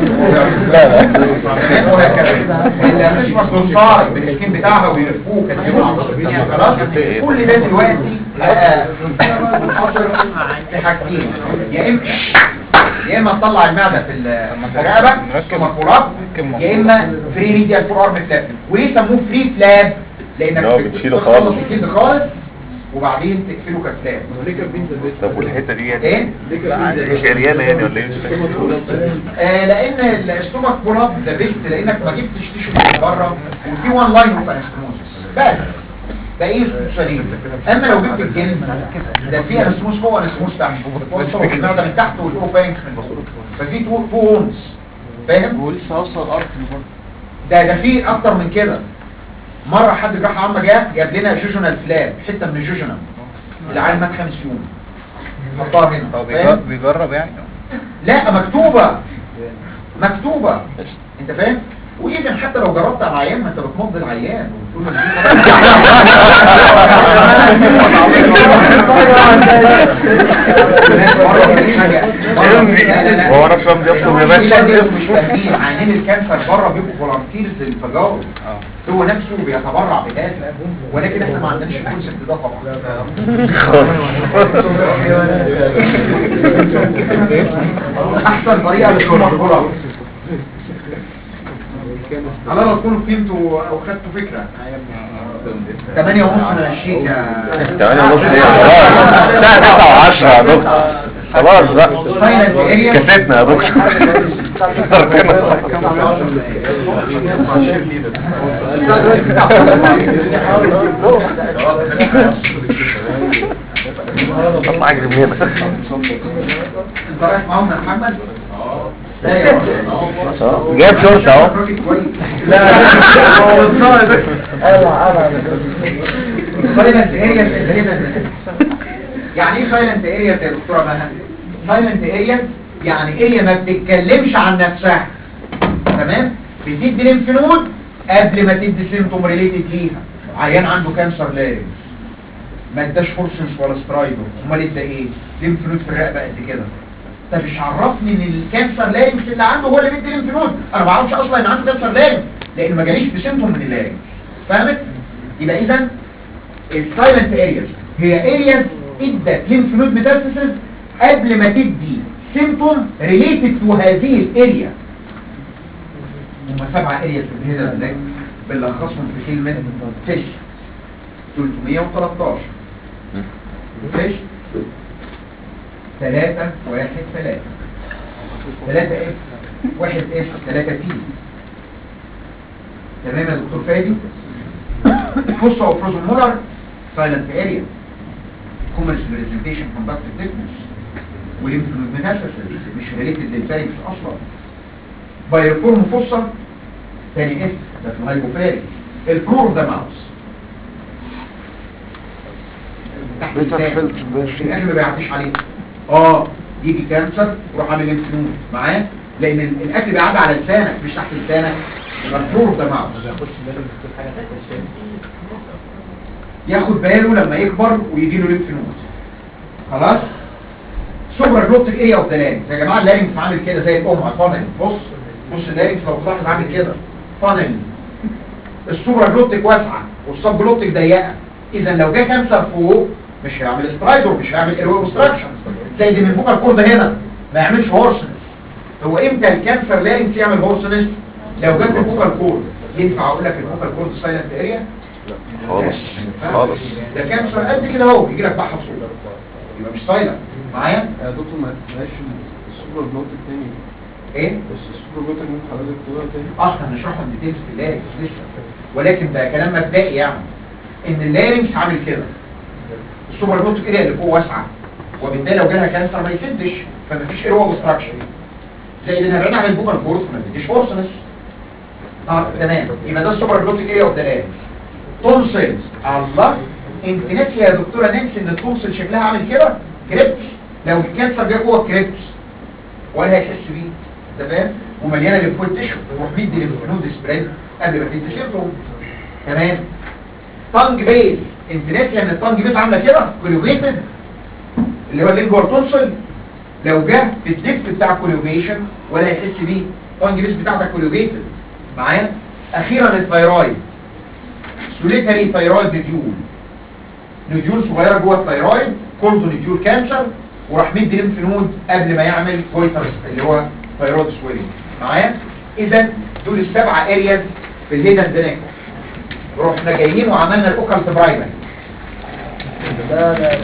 تمام وهكذا الاسمس دولساي بالسكين بتاعها ويلفوه كتيوب على الدنيا خلاص كل ده دلوقتي بقى منحصر في حاجتين يا اما يا اما تطلع المعده في الرقبه ثم الفراب يا اما فري ميديال فور ارم فلاب وليه سموه فري فلاب لانك لا، بتشيله بتخلص خالص. الجلد خالص وبعدين تقفله كفلاب ليه كاتبين سيرفيس طب والحته دي يعني ايه ليه كاتبين مش عريانه يعني ولا ايه مش فاهم. آه لان الاستومك بولاب ده بيست لانك ما جبتش تيشو من بره وفي وان لاين اوف انستموزس بس ده ايه سليم اما لو جبت الجلد ده في انستموز فوق انستموز تحت بتوصل المعده من تحت والاوروفانكس من فوق ففي تو تو وونز فاهم ولسه اوصل الارض برضه ده ده في اكتر من كده مره حد جراح عامه جه جاب لنا جوجونال فلاب حته من الجوجونال العيال مات خمس يوم حطها هنا هو فاهم؟ بيجر- بيجرب يعني لا مكتوبة مكتوبة انت فاهم واذا حتى لو جربت على العيان ما انت بتمضي العيان وبتقول هو انا مش فاهم دي اصلا يا المشكلة دي باشا مش فاهمين عيانين الكانسر بره بيبقوا فولنتيرز للتجارب هو نفسه بيتبرع بهذا ولكن احنا ما عندناش الكونسبت ده طبعا احسن طريقه للصوم الكره على لا تكونوا فهمتوا او خدتوا فكره 8 ونص من الشيك يا 8 ونص ايه خلاص الساعه 9 و10 يا دكتور خلاص بقى سايلنت اريا كفتنا يا دكتور طلع اجري من هنا انت رايح معاهم يا محمد لا يا راجل. جايب شورت اهو راجل كويس سايلنت اريا يعني ايه سايلنت اريا يا دكتوره مها سايلنت اريا يعني اريا ما بتتكلمش عن نفسها تمام بتدي ليمف نود قبل ما تدي سيمتوم ريليتد ليها عيان عنده كانسر لارنج ما اداش فورسنس ولا سترايدر امال ادى ايه ليمف نود في الرقبه قد كده طب مش عرفني ان الكانسر لارنج اللي عنده هو اللي بيدي ليمف نود انا ما بعرفش اصلا ان عنده كانسر لارنج لان ما جاليش بسيمتوم من اللارنج فهمت يبقى اذا السايلنت ارياز هي ارياز ادت ليمف نود ميتاستاسيس قبل ما تدي سيمتوم ريليتد تو هذه الاريا هم سبعة ارياز في الهيدا ازاي بنلخصهم في كلمة فيش 313 فيش 3 1 3 3 اف 1 اف 3 تي تمام يا دكتور فادي فوسا وفروزن مولر سايلنت اريا كومرس بريزنتيشن كوندكتيف ديفنس والانفلود ميتاسيسز مش ريليتد للفارنكس اصلا بايرفورم فوسا تاني اف ده في الهايبوفارنكس الفلور ده ماوس تحت اللسان. في الاخر ما بيعديش عليه اه يجي كانسر يروح عامل انفلود معاه لان ال- الاكل بيعدي على لسانك مش تحت لسانك يبقى الفلور ده ماوس ياخد باله لما يكبر ويجي له ليمف نود خلاص سوبرا جلوتيك اريا اوف ذا لارنكس يا جماعه اللارنكس عامل كده زي الام فانل بص بص اللارنكس لو تلاحظ عامل كده فانل السوبرا جلوتيك واسعه والسب جلوتيك ضيقه اذا لو جه كانسر فوق مش هيعمل سترايدور مش هيعمل ايروي اوبستراكشن زي اللي من الفوكال كورد هنا ما يعملش هورسنس هو امتى الكانسر لارنكس يعمل هورسنس لو جت الفوكال كورد ينفع اقول لك الفوكال كورد سايلنت اريا خالص خالص ده كانسر قد كده اهو يجي لك بحث صوت يبقى مش سايلنت معايا يا دكتور ما تنساش السوبر بلوت التاني ايه بس السوبر بلوت ممكن حضرتك تقولها تاني اصلا هنشرحهم ديتيلز في اللارنكس لسه ولكن ده كلام مبدئي يعني ان اللارنكس عامل كده السوبر نوتيك اريا اللي فوق واسعه وبالتالي لو جالها كانسر ما يسدش فمفيش ايرو اوبستراكشن زي اللي بعيد عن البوكال كورس ما بيديش هورسنس اه تمام يبقى ده السوبر نوتيك اريا اوف ذا لارنكس تونسلز الله انت ناسيه يا دكتوره نانسي ان التونسل شكلها عامل كده كريبس لو الكانسر جه جوه الكريبس ولا هيحس بيه انت فاهم ومليانه ليمفويد تشو تروح مدي ليمفنود سبريد قبل ما تدي سيمتوم تمام تانج بيز انت ناسي ان التانج بيز عامله كده كوليوجيتد اللي هو اللينجوال تونسل لو جه في الدبس بتاع الكوليوجيشن ولا يحس بيه التانج بيز بتاعتك كوليوجيتد معايا اخيرا الثايرويد سوليتري ثايرويد نوديول نوديول صغيره جوه الثايرويد كولد نوديول كانسر وراح مدي ليمف نود قبل ما يعمل كويترس اللي هو ثايرويد سويلنج معايا اذا دول السبعه ارياز في الهيدن دينيك رحنا جايين وعملنا الاوكالت برايمري لا لا لا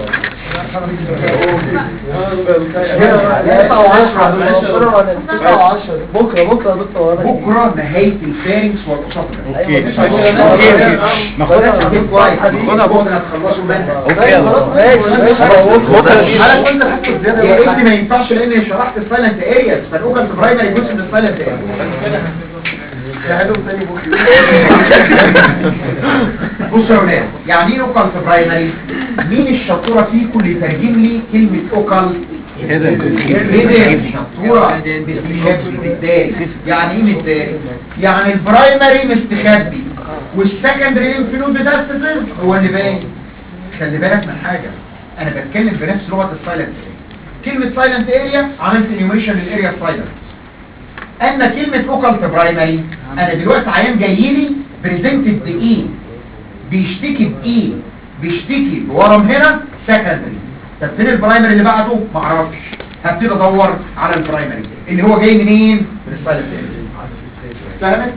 تسعة وعشرة تسعة وعشرة بكرة بكرة يا دكتور وانا بكره نهايه الفارنكس والاسوفجس اوكي مفيش اوكي مشكلة. اوكي ناخدها هتجيب كويس بكره هتخلصوا منها اوكي خلاص ماشي ماشي بكرة على كل حته زياده يا ابني ما ينفعش لان شرحت السايلنت ارياز فالاوكالت برايمري جزء من السايلنت ارياز شاهدهم تاني بكرة بصوا يا ولاد يعني ايه اوكالت برايمري مين الشطوره فيكم اللي يترجم لي كلمه اوكالت هيدن شطوره مستخبي متداري يعني ايه متداري يعني البرايمري مستخبي والسكندري انفلود ميتاستاسيس هو اللي باين خلي بالك من حاجه انا بتكلم بنفس لغه السايلنت كلمه سايلنت اريا عملت انيميشن للاريا سايلنت اما كلمه اوكالت برايمري انا دلوقتي عيان جاي لي بريزنتد بايه بيشتكي بايه بيشتكي بورم هنا سكندري طب فين البرايمري اللي بعده ما اعرفش هبتدي ادور على البرايمري اللي هو جاي منين من السايلنت فهمت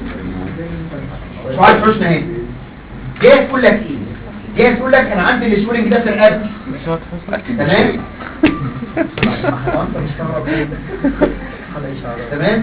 سؤال حسن اهي جاي تقول لك ايه جاي تقول لك انا عندي السويلنج ده في رقبتي تمام هو انت مستغرب ليه؟ تمام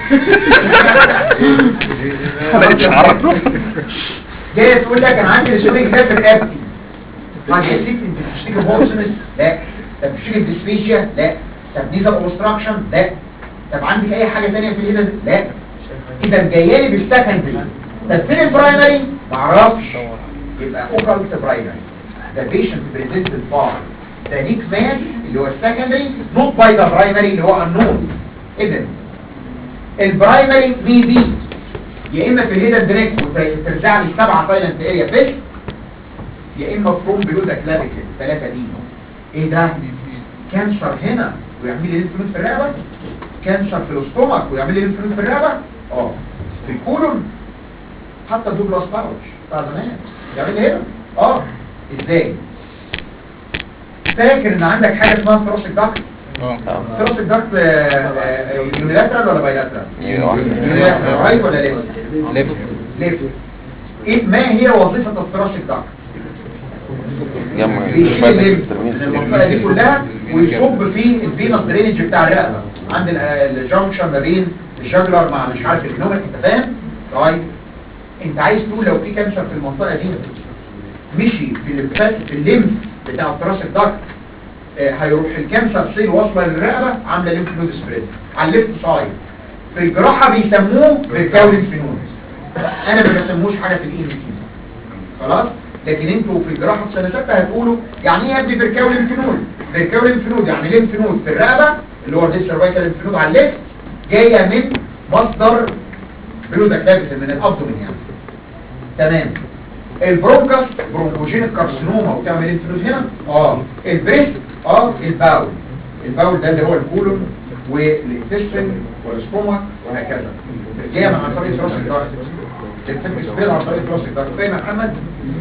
لقيت شعرك جاي تقول لك انا عندي السويلنج ده في رقبتي طيب يا ست انت بتشتكي بهورسنس لا طب بتشتكي بديسفيجيا لا طب نيزل اوبستراكشن لا طب عندك اي حاجه ثانيه في الهيدن لا اذا جايه لي بالسكندري طب فين البرايمري ما اعرفش يبقى اوكالت برايمري ده بيشنت بريزنتد فار ده نيك ماس اللي هو السكندري نوت باي ذا برايمري اللي هو النون اذا البرايمري مي بي يا اما في الهيدن دريك وترجع لي سبعه سايلنت اريا بس يا اما فروم بلو ذا كلافيكل الثلاثه دي ايه ده كانسر هنا ويعمل لي لينف نود في الرقبه كانسر في الاستومك ويعمل لي لينف نود في الرقبه اه في الكولون حتى دوجلاس باوتش بتاع زمان يعمل لي هنا اه ازاي فاكر ان عندك حاجه اسمها ثروسيك داكت ثروسيك داكت يونيلاترال ولا بايلاترال يونيلاترال رايت ولا ليفت ليفت ليفت ايه ما هي وظيفه الثروسيك داكت جمع بيشيل الليمف من المنطقه دي كلها ويصب في الفينس درينج بتاع الرقبه عند ال- الجنكشن ما بين الجاجلر مع مش عارف الجنومك انت فاهم طيب انت عايز تقول لو في كانسر في المنطقه دي مشي في الليمفات في الليمف بتاع التراس الدكت آه، هيروح الكانسر سيل واصله للرقبه عامله ليمف نود سبريد على الليفت سايد في الجراحه بيسموه بركاو ليمف نود انا ما بسموش حاجه في الاي خلاص لكن انتوا في الجراحه في سنه سته هتقولوا يعني ايه يا ابني بركاو ليمف نود بركاو ليمف نود يعني ليمف نود في الرقبه اللي هو الديس سيرفايكال ليمف نود على الليفت جايه من مصدر بلودا كلافيكال من الابدومين يعني تمام البرونكس برونكوجينيك كارسينوما وتعمل ليمف نود هنا اه البريست اه الباول الباول ده اللي هو الكولون والانتستين والاستومك وهكذا جايه من عن طريق ثراسك دارت الفيلم سبيل عن طريق ثراسك دارت فاهم يا محمد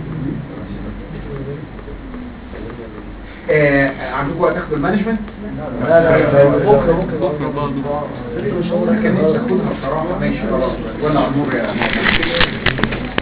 آه عندكم وقت تاخدوا المانجمنت لا لا لا بكرة بكرة كان نفسي اخدها بصراحه ماشي خلاص ولا عمور يا